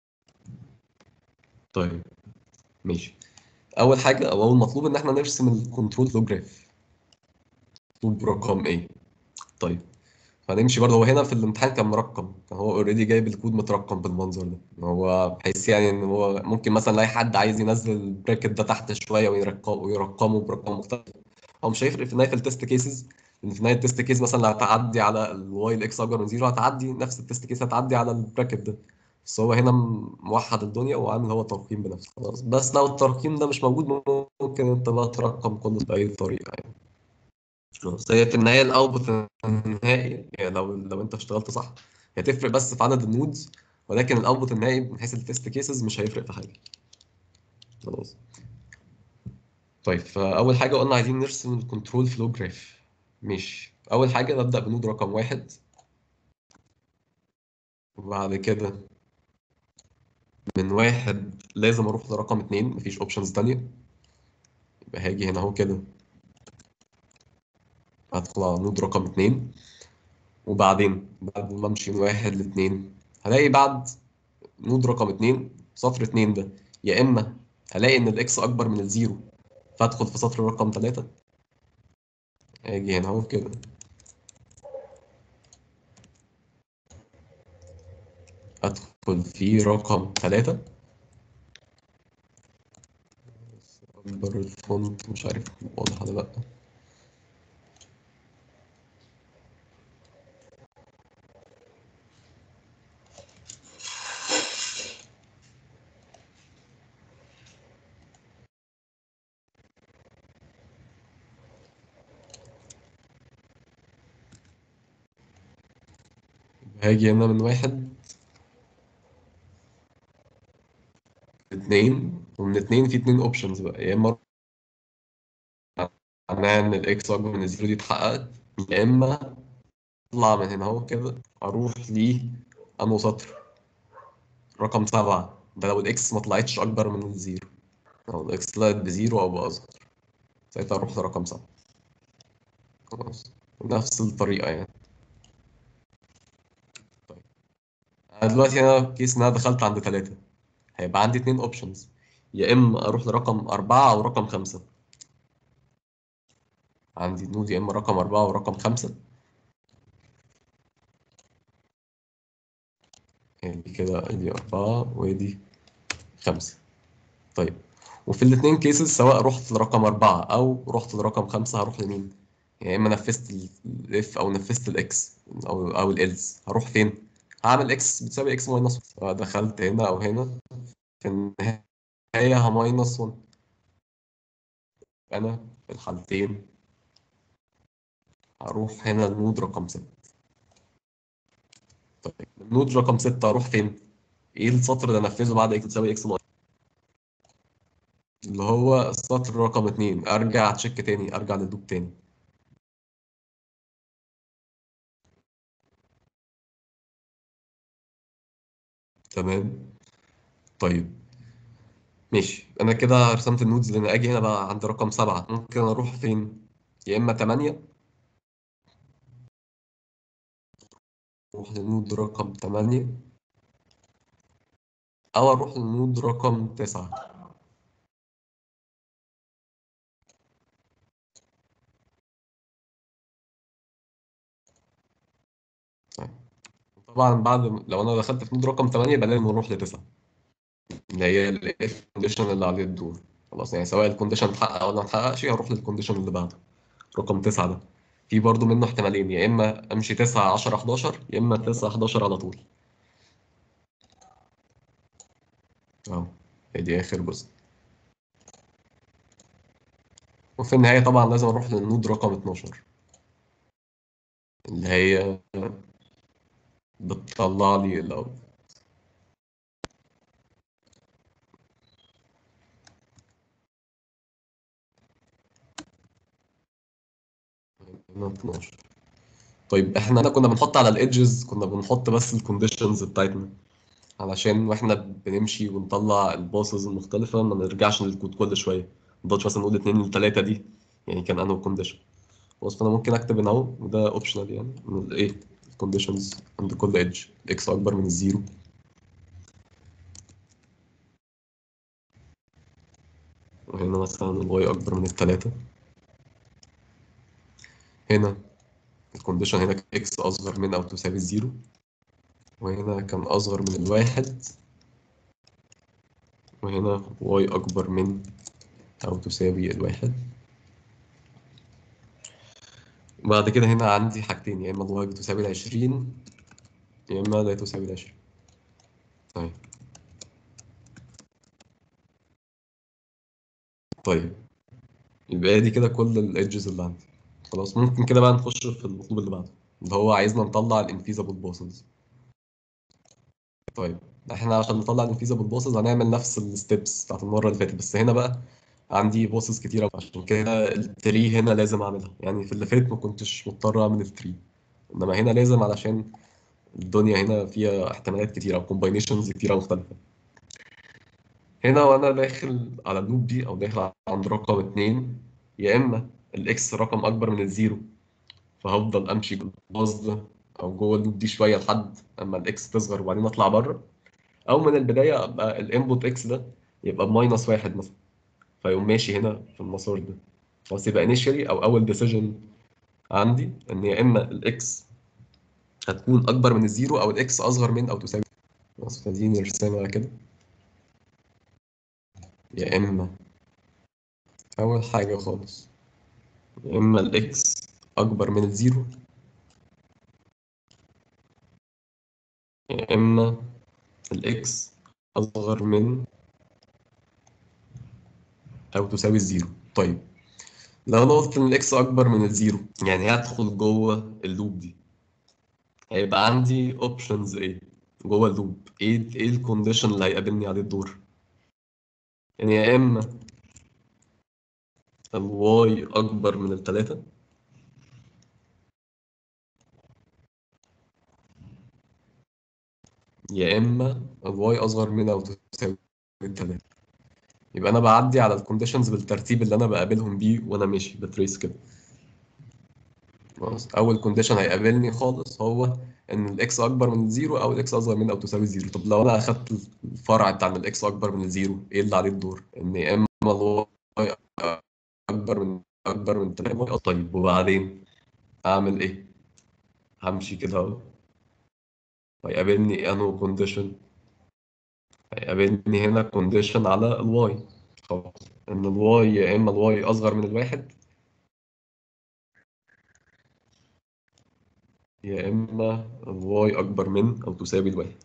طيب ماشي اول حاجه او اول مطلوب ان احنا نرسم الكنترول فلو جراف مطلوب رقم ايه طيب هنمشي برضه هو هنا في الامتحان كان مرقم كان هو اوريدي جايب الكود مترقم بالمنظر ده هو بحيث يعني ان هو ممكن مثلا اي حد عايز ينزل البراكت ده تحت شويه ويرقمه ويرقمه برقم مختلف هو مش هيفرق في نهايه التست كيسز ان في نهايه التست كيس مثلا لو هتعدي على الواي الاكس اكبر من زيرو هتعدي نفس التست كيس هتعدي على البراكت ده بس هو هنا موحد الدنيا وعامل هو ترقيم بنفسه خلاص بس لو الترقيم ده مش موجود ممكن انت بقى ترقم كله باي طريقه يعني خلاص هي في النهايه الاوتبوت النهائي يعني لو لو انت اشتغلت صح هي تفرق بس في عدد النودز ولكن الاوتبوت النهائي من حيث التست كيسز مش هيفرق في حاجه خلاص طيب فاول حاجه قلنا عايزين نرسم الكنترول فلو جراف ماشي اول حاجه نبدا بنود رقم واحد وبعد كده من واحد لازم اروح لرقم اتنين مفيش اوبشنز تانية يبقى هاجي هنا اهو كده هدخل على نود رقم اتنين وبعدين بعد ما امشي من واحد لاتنين هلاقي بعد نود رقم اتنين سطر اتنين ده يا اما هلاقي ان الاكس اكبر من الزيرو فادخل في سطر رقم تلاتة اجي هنا اهو كده ادخل في رقم تلاتة اكبر الفونت مش عارف واضح ولا لا هاجي هنا من واحد اتنين ومن اتنين في اتنين اوبشنز بقى يا اما معناها ان الاكس اكبر من الزيرو دي اتحققت يا اما اطلع من هنا اهو كده اروح ل انو سطر رقم سبعة ده لو الاكس ما طلعتش اكبر من الزيرو لو الاكس طلعت بزيرو او باصغر ساعتها اروح لرقم سبعة خلاص نفس الطريقة يعني طيب انا دلوقتي هنا كيس ان انا دخلت عند تلاتة هيبقى عندي اتنين اوبشنز يا اما اروح لرقم أربعة او رقم خمسة عندي نود يا اما رقم أربعة ورقم خمسة يعني كده ادي أربعة وادي خمسة طيب وفي الاتنين كيسز سواء رحت لرقم أربعة أو رحت لرقم خمسة هروح لمين؟ يا إما نفذت الاف أو نفذت الإكس أو أو الإلز هروح فين؟ هعمل إكس بتساوي إكس ماينس سواء دخلت هنا أو هنا في النهاية هماينس 1 أنا في الحالتين هروح هنا النود رقم ستة طيب النود رقم ستة هروح فين؟ ايه السطر اللي انفذه بعد اكس تساوي اكس ناقص اللي هو السطر رقم اتنين ارجع تشيك تاني ارجع للدوب تاني تمام طيب ماشي انا كده رسمت النودز لان اجي هنا بقى عند رقم سبعة ممكن اروح فين يا اما تمانية اروح للنود رقم تمانية او اروح للنود رقم تسعة طيب. طبعا بعد لو انا دخلت في نود رقم 8 يبقى لازم نروح لتسعة اللي هي الكونديشن اللي عليه الدور خلاص يعني سواء الكونديشن اتحقق او ما اتحققش هروح للكونديشن اللي بعده رقم 9 ده في برضه منه احتمالين يا اما امشي 9 10 11 يا اما 9 11 على طول اهو ادي اخر جزء وفي النهاية طبعا لازم اروح للنود رقم 12 اللي هي بتطلع لي الأول هنا 12 طيب احنا هنا كنا بنحط على الايدجز كنا بنحط بس الكونديشنز بتاعتنا علشان واحنا بنمشي ونطلع الباصز المختلفة ما نرجعش للكود كل شوية ما نفضلش مثلا نقول اتنين لتلاتة دي يعني كان انه كونديشن خلاص فانا ممكن اكتب هنا اهو وده اوبشنال يعني من الايه الكونديشنز عند كل ايدج اكس اكبر من الزيرو وهنا مثلا الواي اكبر من التلاتة هنا الكونديشن هنا اكس اصغر من او تساوي الزيرو وهنا كان اصغر من الواحد وهنا واي اكبر من او تساوي الواحد بعد كده هنا عندي حاجتين يا اما الواي بتساوي العشرين يا اما لا تساوي العشرين طيب طيب يبقى دي كده كل الايدجز اللي عندي خلاص ممكن كده بقى نخش في المطلوب اللي بعده اللي هو عايزنا نطلع الانفيزابل باسز طيب احنا عشان نطلع الانفيزابل باسز هنعمل نفس الستبس بتاعت المره اللي فاتت بس هنا بقى عندي باسز كتيره عشان كده التري هنا لازم اعملها يعني في اللي فات ما كنتش مضطر اعمل التري انما هنا لازم علشان الدنيا هنا فيها احتمالات كتيره او كومباينيشنز كتيره مختلفه هنا وانا داخل على اللوب دي او داخل عند رقم اتنين يا اما الاكس رقم اكبر من الزيرو فهفضل امشي بالباص ده او جوه اللوب دي شويه لحد اما الاكس تصغر وبعدين اطلع بره او من البدايه ابقى الانبوت اكس ده يبقى بماينس واحد مثلا فيقوم ماشي هنا في المسار ده خلاص يبقى انيشالي او اول ديسيجن عندي ان يا اما الاكس هتكون اكبر من الزيرو او الاكس اصغر من او تساوي خلاص خليني نرسمها كده يا اما اول حاجه خالص يا اما الاكس اكبر من الزيرو يا اما الاكس اصغر من او تساوي الزيرو طيب لو انا قلت ان الاكس اكبر من الزيرو يعني هدخل جوه اللوب دي هيبقى عندي اوبشنز ايه جوه اللوب ايه ايه الكونديشن اللي هيقابلني عليه الدور يعني يا اما الواي اكبر من التلاتة يا اما الواي اصغر من او تساوي التلاتة يبقى انا بعدي على الكونديشنز بالترتيب اللي انا بقابلهم بيه وانا ماشي بتريس كده خلاص اول كونديشن هيقابلني خالص هو ان الاكس اكبر من الزيرو او الاكس اصغر من او تساوي الزيرو طب لو انا اخدت الفرع بتاع ان الاكس اكبر من الزيرو ايه اللي عليه الدور ان يا اما الواي اكبر من اكبر من 3 طيب وبعدين اعمل ايه همشي كده اهو هيقابلني انو كونديشن هيقابلني هنا كونديشن على الواي خلاص ان الواي يا اما الواي اصغر من الواحد يا اما الواي اكبر من او تساوي الواحد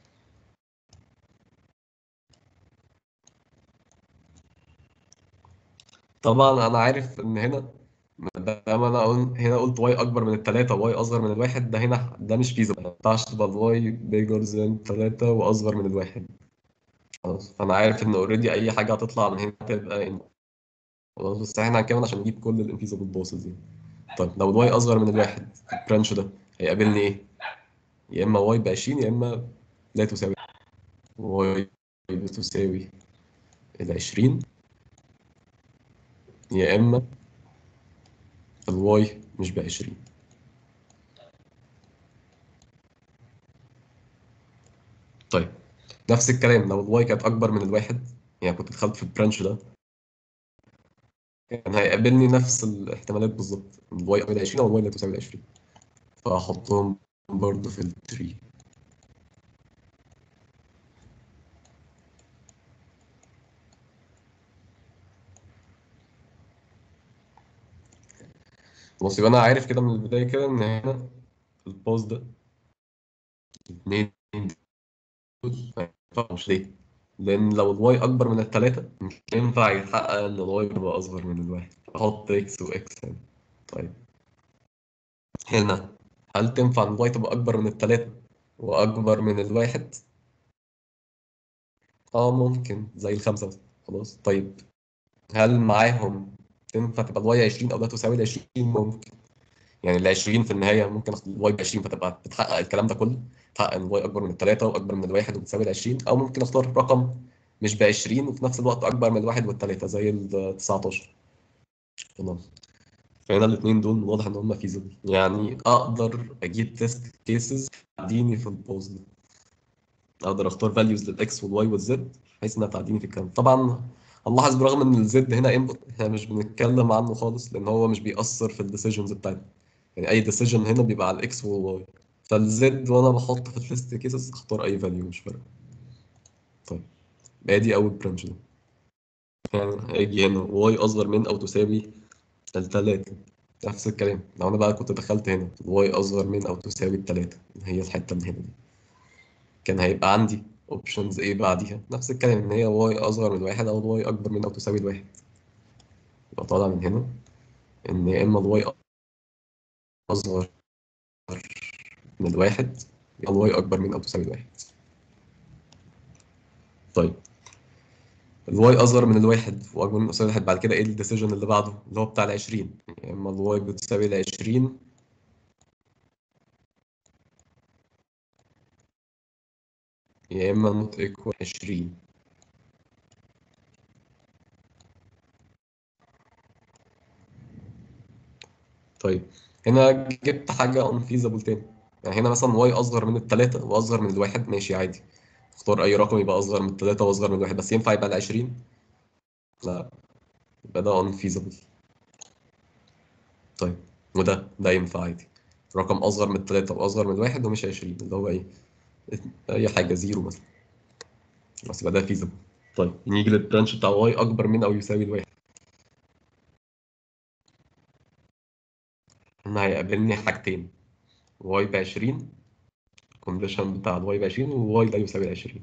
طبعا انا عارف ان هنا دام انا قلت هنا قلت واي اكبر من الثلاثة واي اصغر من الواحد ده هنا ده مش فيزبل ما ينفعش تبقى الواي بيجر ذان 3 واصغر من الواحد خلاص فانا عارف ان اوريدي اي حاجه هتطلع من هنا تبقى ان خلاص بس احنا هنكمل عشان نجيب كل الانفيزبل بوسز دي طيب لو الواي اصغر من الواحد في البرانش ده هيقابلني ايه؟ يا اما واي ب 20 يا اما لا تساوي واي بتساوي ال 20 يا اما الواي مش ب 20 طيب نفس الكلام لو الواي كانت اكبر من الواحد يعني كنت دخلت في البرانش ده كان هيقابلني نفس الاحتمالات بالظبط الواي قبل 20 او الواي لا تساوي 20 فهحطهم برضه في التري بص يبقى انا عارف كده من البدايه كده ان هنا الباص ده الاثنين دول ما ينفعوش ليه؟ لان لو الواي اكبر من الثلاثه مش هينفع يتحقق ان الواي يبقى اصغر من الواحد احط اكس واكس هنا طيب هنا هل تنفع ان الواي تبقى اكبر من الثلاثه واكبر من الواحد؟ اه ممكن زي الخمسه مثلا خلاص طيب هل معاهم تنفع تبقى الواي 20 او لا تساوي ال 20 ممكن يعني ال 20 في النهايه ممكن اخد الواي ب 20 فتبقى بتحقق الكلام ده كله تحقق ان الواي اكبر من الثلاثه واكبر من الواحد وبتساوي ال 20 او ممكن اختار رقم مش ب 20 وفي نفس الوقت اكبر من الواحد والثلاثه زي ال 19 خلاص فهنا الاثنين دول واضح ان هم فيزبل يعني اقدر اجيب تيست كيسز تعديني في البوز ده اقدر اختار فاليوز للاكس والواي والزد بحيث انها تعديني في الكلام طبعا هنلاحظ برغم ان الزد هنا انبوت احنا مش بنتكلم عنه خالص لان هو مش بيأثر في الديسيجنز بتاعتنا يعني اي ديسيجن هنا بيبقى على الاكس والواي فالزد وانا بحط في التست كيسز اختار اي فاليو مش فارقه طيب ادي اول برانش ده يعني هيجي هنا واي اصغر من او تساوي التلاتة نفس الكلام لو انا بقى كنت دخلت هنا واي اصغر من او تساوي التلاتة هي الحتة من هنا دي كان هيبقى عندي اوبشنز ايه بعديها نفس الكلام ان هي واي اصغر من واحد او الواي اكبر من او تساوي الواحد يبقى طالع من هنا ان يا اما الواي اصغر من الواحد يا الواي اكبر من او تساوي الواحد طيب الواي اصغر من الواحد واكبر من او تساوي الواحد بعد كده ايه الديسيجن اللي بعده اللي هو بتاع ال 20 يا اما الواي بتساوي ال 20 يا اما نوت ايكوال 20 طيب هنا جبت حاجة unfeasible تاني يعني هنا مثلا واي أصغر من التلاتة وأصغر من الواحد ماشي عادي اختار أي رقم يبقى أصغر من التلاتة وأصغر من الواحد بس ينفع يبقى العشرين؟ لا يبقى ده unfeasible طيب وده ده ينفع عادي رقم أصغر من التلاتة وأصغر من الواحد ومش عشرين اللي هو إيه؟ أي حاجة زيرو مثلا بس يبقى ده feasible طيب نيجي للبرانش بتاع واي أكبر من أو يساوي الواحد هنا هيقابلني حاجتين واي ب 20 الكونديشن بتاع الواي ب 20 وواي لا يساوي 20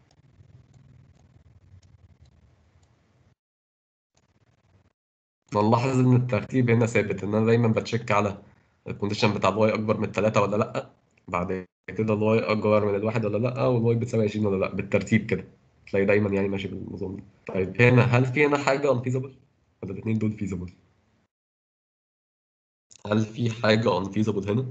نلاحظ ان الترتيب هنا ثابت ان انا دايما بتشيك على الكونديشن بتاع الواي اكبر من 3 ولا لا بعد كده الواي اكبر من الواحد ولا لا والواي بتساوي 20 ولا لا بالترتيب كده تلاقي دايما يعني ماشي بالنظام ده طيب هنا هل في هنا حاجه unfeasible ولا الاثنين دول feasible هل في حاجه unfeasible هنا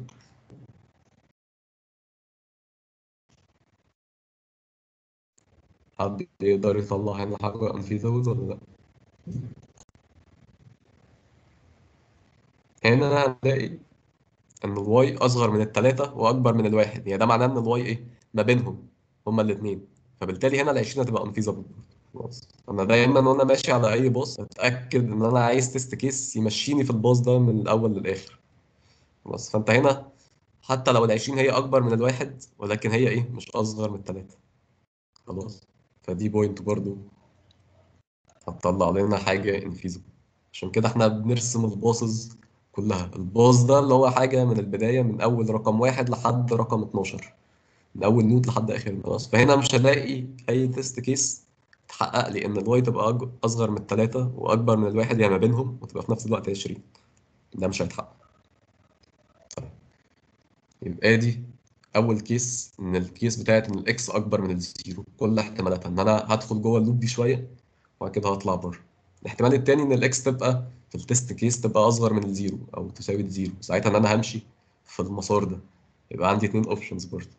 حد يقدر يطلع هنا حاجه unfeasible ولا لا هنا هنلاقي ان الواي اصغر من الثلاثة واكبر من الواحد يعني ده معناه ان الواي ايه ما بينهم هما الاثنين فبالتالي هنا ال 20 هتبقى انفيزبل خلاص انا دايما وانا ماشي على اي باص اتاكد ان انا عايز تيست كيس يمشيني في الباص ده من الاول للاخر خلاص فانت هنا حتى لو ال 20 هي اكبر من الواحد ولكن هي ايه مش اصغر من الثلاثة خلاص فدي بوينت برضو هتطلع لنا حاجة انفيزبل عشان كده احنا بنرسم الباصز كلها الباص ده اللي هو حاجة من البداية من أول رقم واحد لحد رقم 12 من أول نوت لحد آخر خلاص فهنا مش هلاقي أي تيست كيس تحقق لي إن الواي تبقى أج- أصغر من التلاتة وأكبر من الواحد يعني ما بينهم وتبقى في نفس الوقت 20 ده مش هيتحقق طيب. يبقى دي أول كيس إن الكيس بتاعت إن الإكس أكبر من الزيرو كل احتمالاتها إن أنا هدخل جوه اللوب دي شوية وبعد كده هطلع بره الاحتمال التاني ان الاكس تبقى في التست كيس تبقى اصغر من الزيرو او تساوي الزيرو ساعتها ان انا همشي في المسار ده يبقى عندي اتنين اوبشنز برضه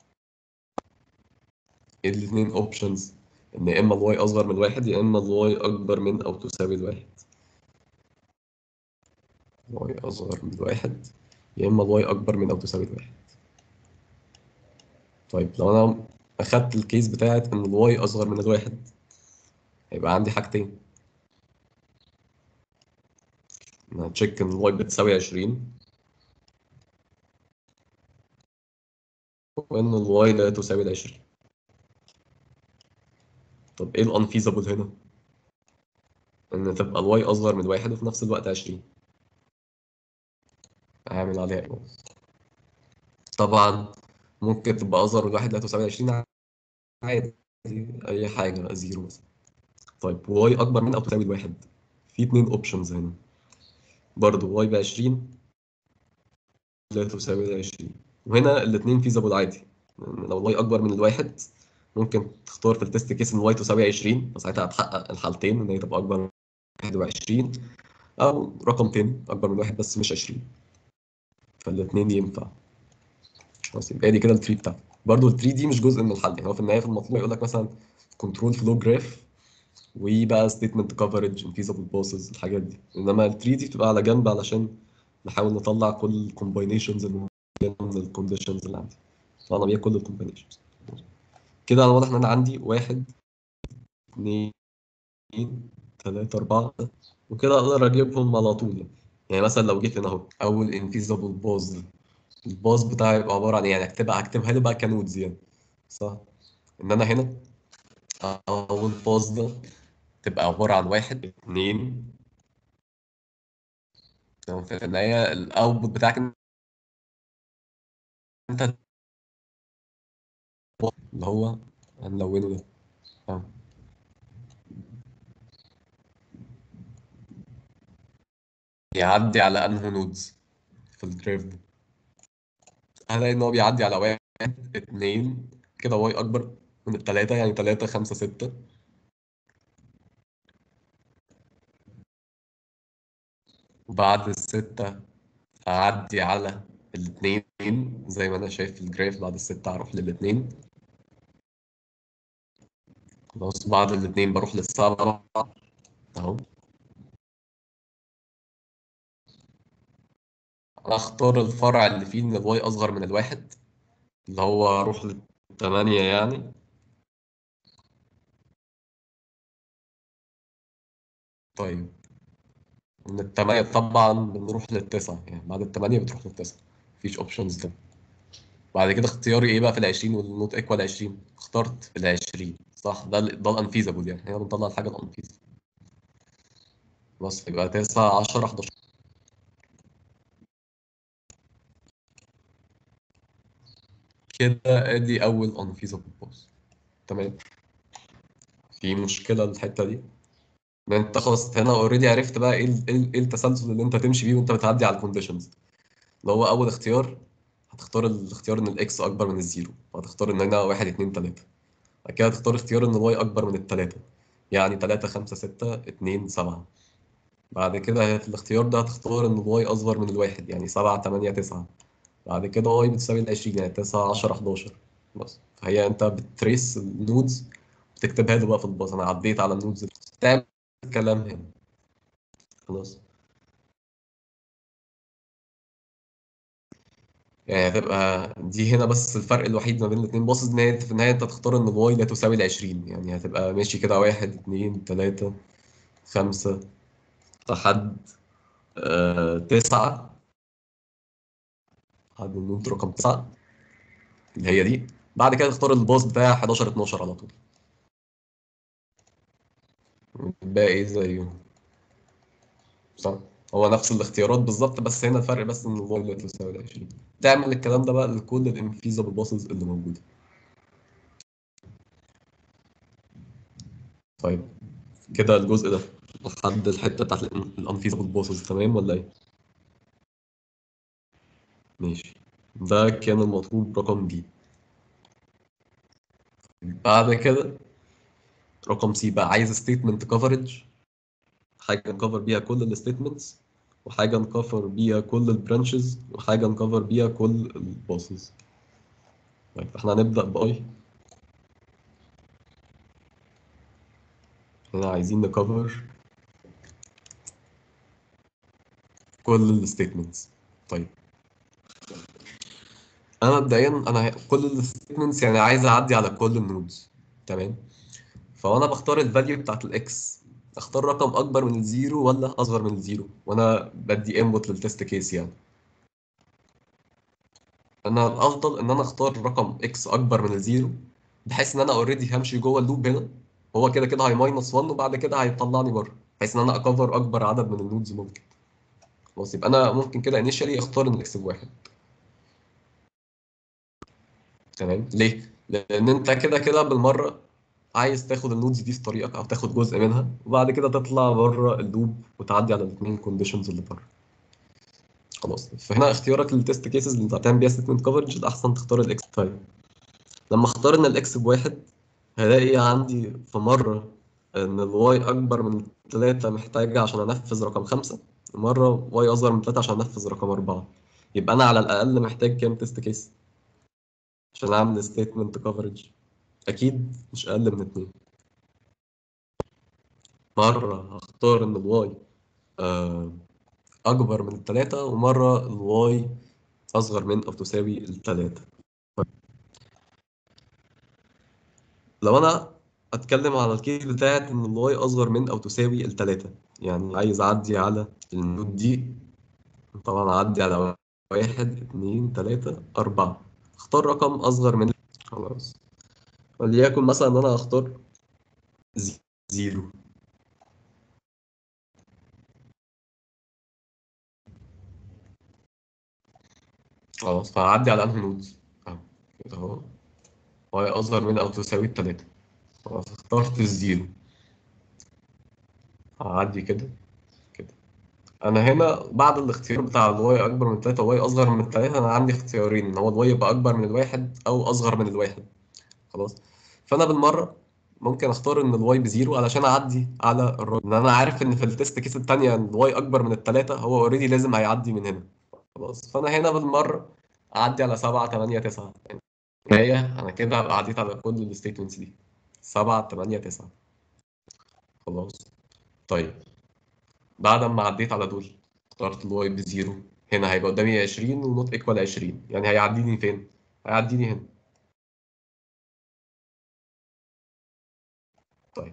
ايه الاتنين اوبشنز ان يا اما الواي اصغر من الواحد يا اما الواي اكبر من او تساوي الواحد واي اصغر من الواحد يا اما الواي اكبر من او تساوي الواحد طيب لو انا اخدت الكيس بتاعت ان الواي اصغر من الواحد هيبقى عندي حاجتين هتشيك ان الواي بتساوي 20 وان الواي لا تساوي ال 20 طب ايه الانفيزبل هنا؟ ان تبقى الواي اصغر من واحد وفي نفس الوقت 20 اعمل عليها ايه طبعا ممكن تبقى اصغر من واحد لا تساوي 20 عادي اي حاجه زيرو مثلا طيب واي اكبر من او تساوي الواحد في اتنين اوبشنز هنا برضه واي ب 20 لا تساوي ال 20 وهنا الاثنين فيزابل عادي لو الواي اكبر من الواحد ممكن تختار في التست كيس ان الواي تساوي 20 فساعتها هتحقق الحالتين ان هي تبقى اكبر من 21 او رقم تاني اكبر من واحد بس مش 20 فالاثنين ينفع خلاص يبقى دي كده التري بتاعتك برضه التري دي مش جزء من الحل يعني هو في النهايه في المطلوب يقول لك مثلا كنترول فلو جراف وبقى ستيتمنت كفرج انفيزبل بوسز الحاجات دي انما التري دي بتبقى على جنب علشان نحاول نطلع كل الكومباينيشنز اللي من الكونديشنز اللي عندي طلعنا بيها كل الكومباينيشنز كده انا واضح ان انا عندي واحد اثنين ثلاثة أربعة وكده أقدر أجيبهم على طول يعني يعني مثلا لو جيت هنا اهو اول انفيزبل باز الباز بتاعي يبقى عباره عن ايه يعني اكتبها اكتبها لي بقى كنودز يعني صح ان انا هنا اول باز ده تبقى عباره عن واحد اتنين تمام في النهايه الاوتبوت بتاعك انت اللي هو هنلونه ده تمام يعدي على انه نودز في الجراف ده هلاقي ان هو بيعدي على واحد اتنين كده واي اكبر من التلاتة يعني تلاتة خمسة ستة وبعد الستة هعدي على الاتنين زي ما انا شايف في الجراف بعد الستة هروح للاتنين خلاص بعد الاتنين بروح للسبعة اهو انا اختار الفرع اللي فيه ان الواي اصغر من الواحد اللي هو اروح للتمانية يعني طيب من التمانية طبعا بنروح للتسعة يعني بعد التمانية بتروح للتسعة مفيش اوبشنز ده بعد كده اختياري ايه بقى في العشرين والنوت ايكوال عشرين اخترت في العشرين صح ده ال- ده الانفيزابل يعني هنا بنطلع الحاجة الانفيزابل بس يبقى تسعة عشرة حداشر كده ادي اول unfeasible pose تمام في مشكلة الحتة دي ان انت خلاص هنا اوريدي عرفت بقى ايه ال- ايه ال- إيه التسلسل اللي انت تمشي بيه وانت بتعدي على الكونديشنز اللي هو اول اختيار هتختار الاختيار ان الاكس اكبر من الزيرو وهتختار ان هنا واحد اتنين تلاتة بعد كده هتختار اختيار ان الواي اكبر من التلاتة يعني تلاتة خمسة ستة اتنين سبعة بعد كده في الاختيار ده هتختار ان الواي اصغر من الواحد يعني سبعة تمانية تسعة بعد كده واي بتساوي العشرين يعني تسعة عشرة حداشر بس فهي انت بتريس النودز بتكتبها له بقى في الباص انا عديت على النودز تعمل الكلام هنا خلاص يعني هتبقى دي هنا بس الفرق الوحيد ما بين الاثنين باصص ان هي في النهايه انت تختار ان الواي لا تساوي ال 20 يعني هتبقى ماشي كده واحد اتنين تلاته خمسه لحد آه تسعه لحد النود رقم تسعه اللي هي دي بعد كده تختار الباص بتاع 11 12 على طول الباقي زيه صح هو نفس الاختيارات بالظبط بس هنا الفرق بس ان الواي لا تساوي ال 20 تعمل الكلام ده بقى لكل الانفيزبل باسز اللي موجوده طيب كده الجزء ده لحد الحته بتاعت الانفيزبل باسز تمام ولا ايه؟ ماشي ده كان المطلوب رقم بي بعد كده رقم سي بقى عايز ستيتمنت كفرج حاجه نكفر بيها كل الستيتمنتس وحاجه نكفر بيها كل البرانشز وحاجه نكفر بيها كل الباسز طيب احنا هنبدا باي هنا عايزين نكفر كل الستيتمنتس طيب انا مبدئيا انا كل الستيتمنتس يعني عايز اعدي على كل النودز تمام فانا بختار الفاليو بتاعت الاكس اختار رقم اكبر من الزيرو ولا اصغر من الزيرو وانا بدي انبوت للتست كيس يعني انا الافضل ان انا اختار رقم اكس اكبر من الزيرو بحيث ان انا اوريدي همشي جوه اللوب هنا هو كده كده هي ماينس 1 وبعد كده هيطلعني بره بحيث ان انا اكفر اكبر عدد من النودز ممكن خلاص يبقى انا ممكن كده انيشالي اختار ان الاكس بواحد تمام ليه؟ لان انت كده كده بالمره عايز تاخد النودز دي في طريقك او تاخد جزء منها وبعد كده تطلع بره اللوب وتعدي على الاثنين كونديشنز اللي بره خلاص فهنا اختيارك للتست كيسز اللي انت هتعمل بيها ستمنت كفرج الاحسن تختار الاكس طيب لما اختار ان الاكس بواحد هلاقي عندي في مره ان الواي اكبر من ثلاثة محتاجة عشان انفذ رقم خمسة مرة واي اصغر من ثلاثة عشان انفذ رقم أربعة يبقى انا على الاقل محتاج كام تيست كيس عشان اعمل ستيتمنت كفرج اكيد مش اقل من اتنين مرة هختار ان الواي آه، اكبر من التلاتة ومرة الواي اصغر من او تساوي التلاتة لو انا اتكلم على الكيس بتاعت ان الواي اصغر من او تساوي التلاتة يعني عايز اعدي على النود دي طبعا أعدي على واحد اتنين تلاتة أربعة اختار رقم أصغر من خلاص وليكن مثلا إن أنا هختار زي- زيرو خلاص فهعدي على أنهي نود أهو كده أهو وهي أصغر من أو تساوي التلاتة خلاص اخترت الزيرو هعدي كده كده انا هنا بعد الاختيار بتاع الواي اكبر من 3 وواي اصغر من 3 انا عندي اختيارين ان هو الواي يبقى اكبر من الواحد او اصغر من الواحد خلاص فانا بالمره ممكن اختار ان الواي بزيرو علشان اعدي على الراجل ان انا عارف ان في التست كيس الثانيه ان الواي اكبر من الثلاثه هو اوريدي لازم هيعدي من هنا خلاص فانا هنا بالمره اعدي على 7 8 9 هي انا كده هبقى عديت على كل الستيتمنتس دي 7 8 9 خلاص طيب بعد ما عديت على دول اخترت الواي بزيرو هنا هيبقى قدامي 20 ونوت ايكوال 20 يعني هيعديني فين؟ هيعديني هنا طيب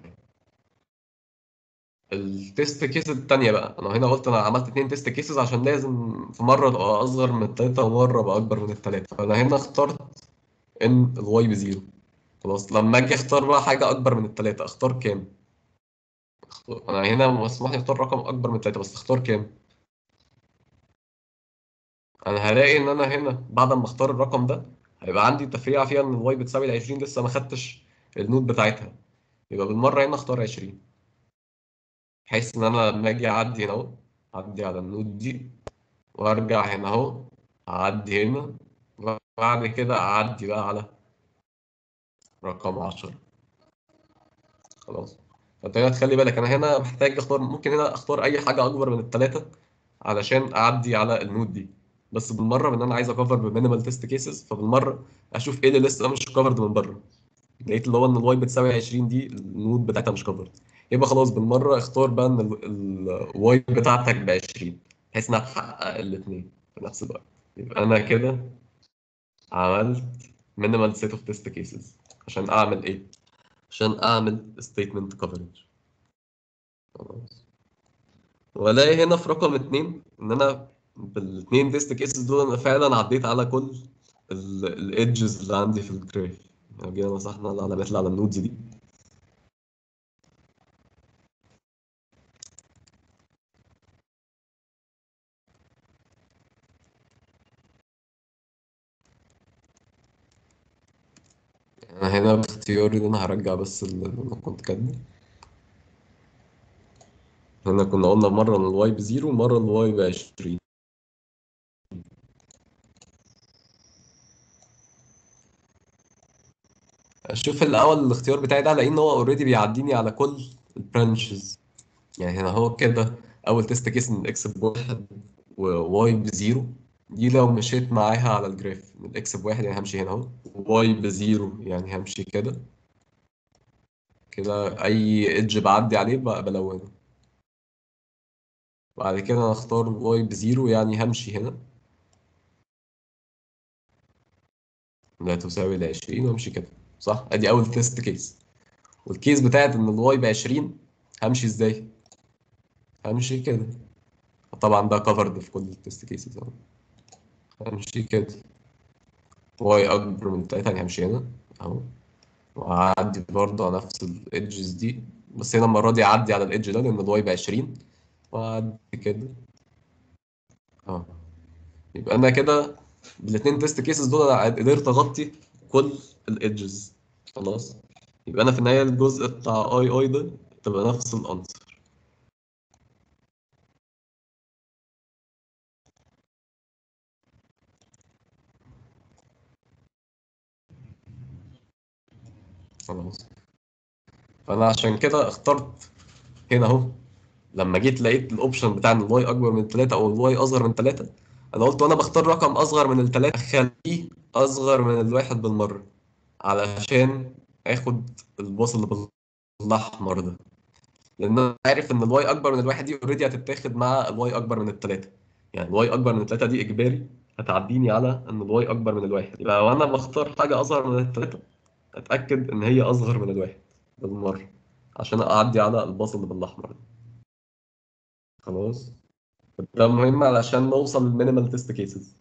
التست كيس التانية بقى انا هنا قلت انا عملت اتنين تيست كيسز عشان لازم في مرة ابقى اصغر من التلاتة ومرة ابقى اكبر من التلاتة فانا هنا اخترت ان الواي بزيرو خلاص لما اجي اختار بقى حاجة اكبر من التلاتة اختار كام؟ اختار- انا هنا مسموح لي اختار رقم اكبر من التلاتة بس اختار كام؟ انا هلاقي ان انا هنا بعد ما اختار الرقم ده هيبقى عندي تفريعه فيها ان الواي بتساوي ال 20 لسه ما خدتش النود بتاعتها يبقى بالمره هنا اختار 20 بحيث ان انا لما اجي اعدي هنا اهو اعدي على النود دي وارجع هنا اهو اعدي هنا وبعد كده اعدي بقى على رقم 10 خلاص فانت هنا تخلي بالك انا هنا محتاج اختار ممكن هنا اختار اي حاجه اكبر من الثلاثه علشان اعدي على النود دي بس بالمره بان انا عايز اكفر بمينيمال تيست كيسز فبالمره اشوف ايه اللي لسه مش كفرد من بره لقيت اللي هو ان الواي بتساوي 20 دي النود بتاعتها مش كفرد يبقى خلاص بالمره اختار بقى ان الواي بتاعتك ب 20 بحيث انها تحقق الاثنين في نفس الوقت يبقى انا كده عملت مينيمال سيت اوف تيست كيسز عشان اعمل ايه؟ عشان اعمل ستيتمنت كفرج خلاص والاقي هنا في رقم اتنين ان انا بالاثنين تيست كيسز دول انا فعلا عديت على كل الايدجز اللي عندي في الجراف لو جينا مسحنا العلامات اللي على النودز دي انا هنا باختياري ان انا هرجع بس اللي أنا كنت كاتبه هنا كنا قلنا مرة ان الواي بزيرو ومرة الواي بعشرين اشوف الاول الاختيار بتاعي ده الاقي ان هو اوريدي بيعديني على كل البرانشز يعني هنا هو كده اول تيست كيس ان اكس بواحد وواي بزيرو دي لو مشيت معاها على الجراف من اكس بواحد يعني همشي هنا اهو واي بزيرو يعني همشي كده كده اي ايدج بعدي عليه بقى بلونه بعد كده انا اختار واي بزيرو يعني همشي هنا لا تساوي ل 20 وامشي كده صح ادي اول تيست كيس والكيس بتاعت ان الواي ب 20 همشي ازاي همشي كده طبعا ده كفرد في كل التيست كيسز اهو همشي كده واي اكبر من 3 يعني همشي هنا اهو وأعدي برضه على نفس الإيدجز دي بس هنا المرة دي أعدي على الإيدج ده لأن الواي ب 20 وأعدي كده أه يبقى أنا كده بالاتنين تيست كيسز دول أنا قدرت أغطي كل الإيدجز خلاص يبقى أنا في النهاية الجزء بتاع أي أي ده تبقى نفس الأنسر خلاص فأنا عشان كده اخترت هنا أهو لما جيت لقيت الاوبشن بتاع ان الواي اكبر من 3 او الواي اصغر من 3 انا قلت وانا بختار رقم اصغر من الثلاثه اخليه اصغر من الواحد بالمره علشان اخد الباص اللي بالاحمر ده لان انا عارف ان الواي اكبر من الواحد دي اوريدي هتتاخد مع الواي اكبر من الثلاثه يعني الواي اكبر من الثلاثه دي اجباري هتعديني على ان الواي اكبر من الواحد يبقى وانا بختار حاجه اصغر من الثلاثه اتاكد ان هي اصغر من الواحد بالمره عشان اعدي على الباص اللي بالاحمر ده خلاص ده مهم علشان نوصل للمينيمال تيست كيسز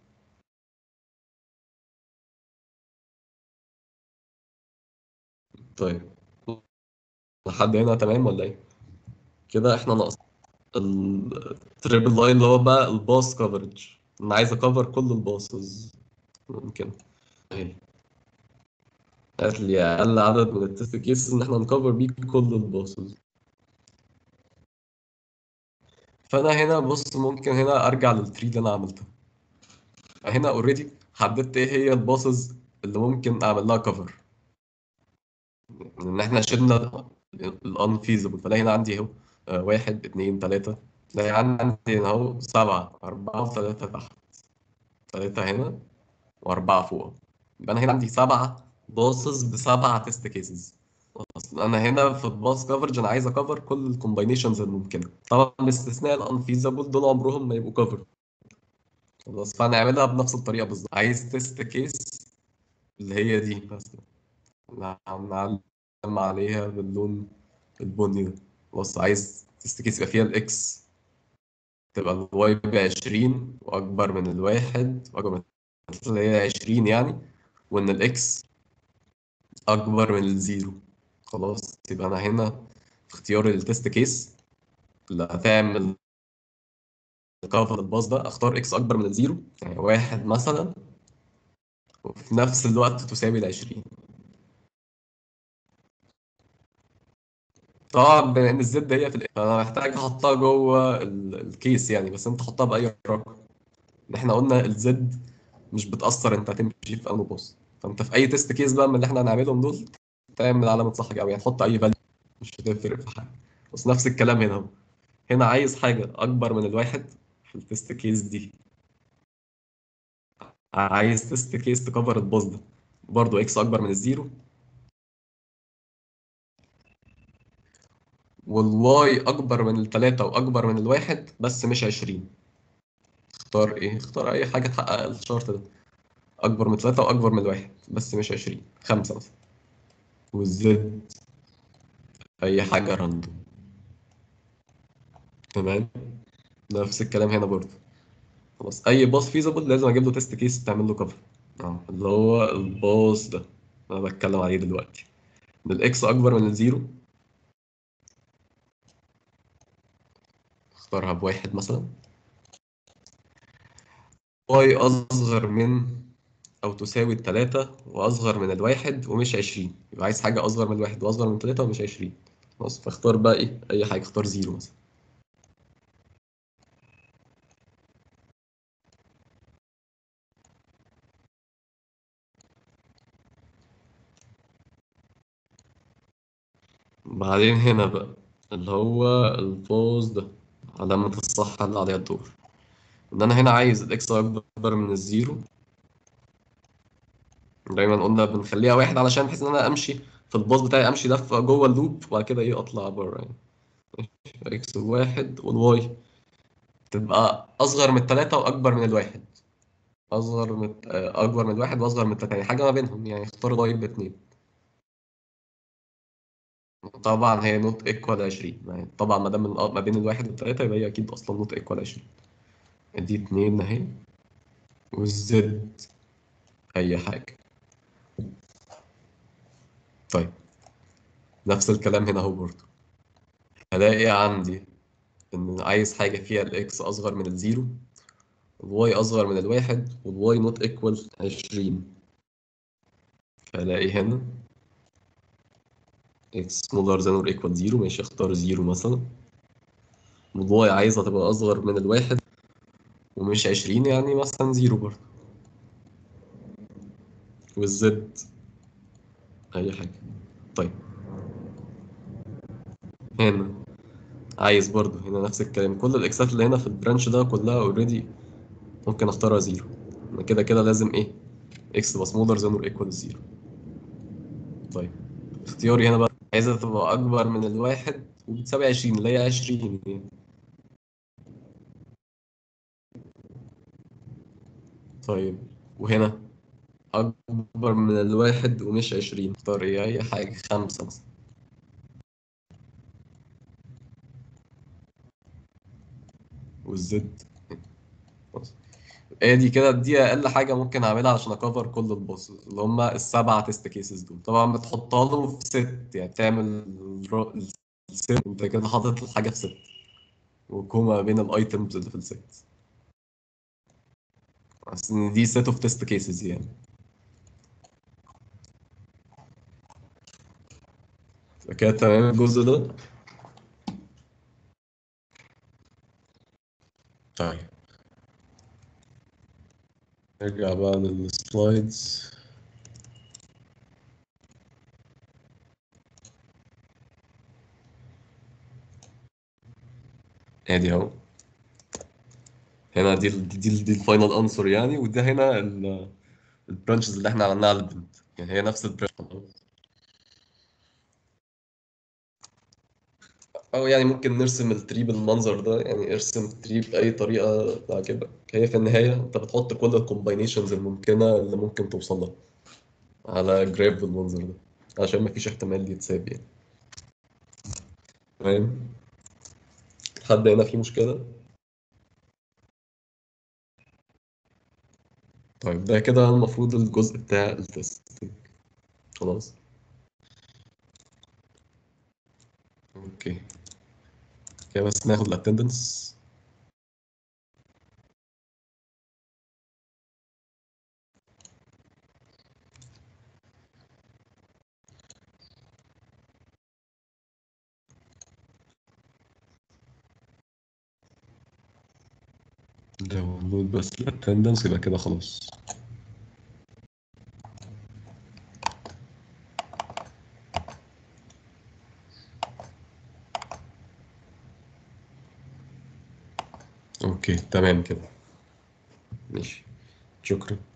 طيب لحد هنا تمام ولا ايه؟ كده احنا ناقص التريبل لاين اللي هو بقى الباص كفرج انا عايز اكفر كل الباصز ممكن اهي هات لي اقل عدد من التست كيسز ان احنا نكفر بيه كل الباصز فانا هنا بص ممكن هنا ارجع للتري اللي انا عملتها هنا اوريدي حددت ايه هي الباصز اللي ممكن اعمل لها كفر ان احنا شلنا الانفيزبل فلاقي هنا عندي اهو آه، واحد اتنين تلاتة لاقي عندي هنا اهو سبعة أربعة وثلاثة تحت تلاتة هنا وأربعة فوق يبقى أنا هنا عندي سبعة باصز بسبعة تيست كيسز أصل أنا هنا في الباص كفرج أنا عايز أكفر كل الكومباينيشنز الممكنة طبعا باستثناء الانفيزبل دول عمرهم ما يبقوا كفر خلاص فهنعملها بنفس الطريقة بالظبط عايز تيست كيس اللي هي دي مثلا نعلم عليها باللون البني ده بص عايز تيست كيس يبقى فيها الاكس تبقى الواي ب 20 واكبر من الواحد واكبر من الثلاثة اللي هي 20 يعني وان الاكس اكبر من الزيرو خلاص يبقى انا هنا في اختيار التست كيس اللي هتعمل كفر الباص ده اختار اكس اكبر من الزيرو يعني واحد مثلا وفي نفس الوقت تساوي ال 20 طبعا بما ان الزد هي في الإيه فانا محتاج احطها جوه ال- الكيس يعني بس انت حطها باي رقم ان احنا قلنا الزد مش بتاثر انت هتمشي في انه باص فانت في اي تيست كيس بقى من اللي احنا هنعملهم دول تعمل علامه صح قوي يعني تحط اي فاليو مش هتفرق في حاجه بس نفس الكلام هنا اهو هنا عايز حاجه اكبر من الواحد في التيست كيس دي عايز تيست كيس تكفر الباص ده برضه اكس اكبر من الزيرو والواي اكبر من التلاتة واكبر من الواحد بس مش عشرين اختار ايه اختار اي حاجة تحقق الشرط ده اكبر من تلاتة واكبر من الواحد بس مش عشرين خمسة مثلا والزد اي حاجة راندوم تمام نفس الكلام هنا برضه خلاص اي باص فيزبل لازم اجيب له تيست كيس تعمل له كفر اه اللي هو الباص ده انا بتكلم عليه دلوقتي ان الاكس اكبر من الزيرو اختارها بواحد مثلا واي اصغر من او تساوي التلاتة واصغر من الواحد ومش عشرين يبقى عايز حاجة اصغر من الواحد واصغر من التلاتة ومش عشرين خلاص فاختار بقى ايه اي حاجة اختار زيرو مثلا بعدين هنا بقى اللي هو البوز ده علامة الصح اللي عليها الدور ان انا هنا عايز الاكس اكبر من الزيرو دايما قلنا بنخليها واحد علشان بحيث ان انا امشي في الباص بتاعي امشي لفه جوه اللوب وبعد كده ايه اطلع بره يعني اكس واحد والواي تبقى اصغر من التلاتة واكبر من الواحد اصغر من آه، اكبر من الواحد واصغر من التلاتة يعني حاجه ما بينهم يعني اختار الواي باتنين طبعا هي نوت ايكوال 20 يعني طبعا ما دام ال- ما بين الواحد والتلاتة يبقى هي اكيد اصلا نوت ايكوال 20 دي اتنين اهي والزد اي حاجه طيب نفس الكلام هنا اهو برضه هلاقي عندي ان عايز حاجه فيها الاكس اصغر من الزيرو والواي اصغر من الواحد والواي نوت ايكوال 20 فالاقي هنا اكس سمولر ذان اور ايكوال زيرو ماشي اختار زيرو مثلا والواي عايزها تبقى اصغر من الواحد ومش 20 يعني مثلا زيرو برضه والزد اي حاجه طيب هنا عايز برضه هنا نفس الكلام كل الاكسات اللي هنا في البرانش ده كلها اوريدي ممكن اختارها زيرو انا كده كده لازم ايه اكس تبقى سمولر ذان اور ايكوال زيرو طيب اختياري هنا بقى عايزها تبقى اكبر من الواحد وبتساوي 20 اللي هي 20 يعني. طيب وهنا اكبر من الواحد ومش 20 اختار ايه اي حاجه خمسة مثلا والزد خلاص ادي كده دي اقل حاجه ممكن اعملها عشان اكفر كل الباص اللي هم السبعه تيست كيسز دول طبعا بتحطها له في ست يعني تعمل الر- الست انت كده حاطط الحاجه في ست وكوما بين الايتمز اللي في الست بس ان دي set of test cases يعني يبقى كده تمام الجزء ده طيب نرجع بقى للسلايدز ادي اهو هنا دي ال- دي ال- دي الفاينل انسر يعني وده هنا البرانشز اللي احنا عملناها على البنت يعني هي نفس البرانش او يعني ممكن نرسم التري بالمنظر ده يعني ارسم التري باي طريقه تعجبك هي في النهايه انت بتحط كل الكومباينيشنز الممكنه اللي ممكن توصل لها على جراف بالمنظر ده عشان مفيش احتمال يتساب يعني فاهم حد هنا فيه مشكله طيب ده كده المفروض الجزء بتاع التستنج خلاص اوكي كده بس ناخد الاتندنس داونلود بس الاتندنس يبقى كده خلاص اوكي تمام كده ماشي شكرا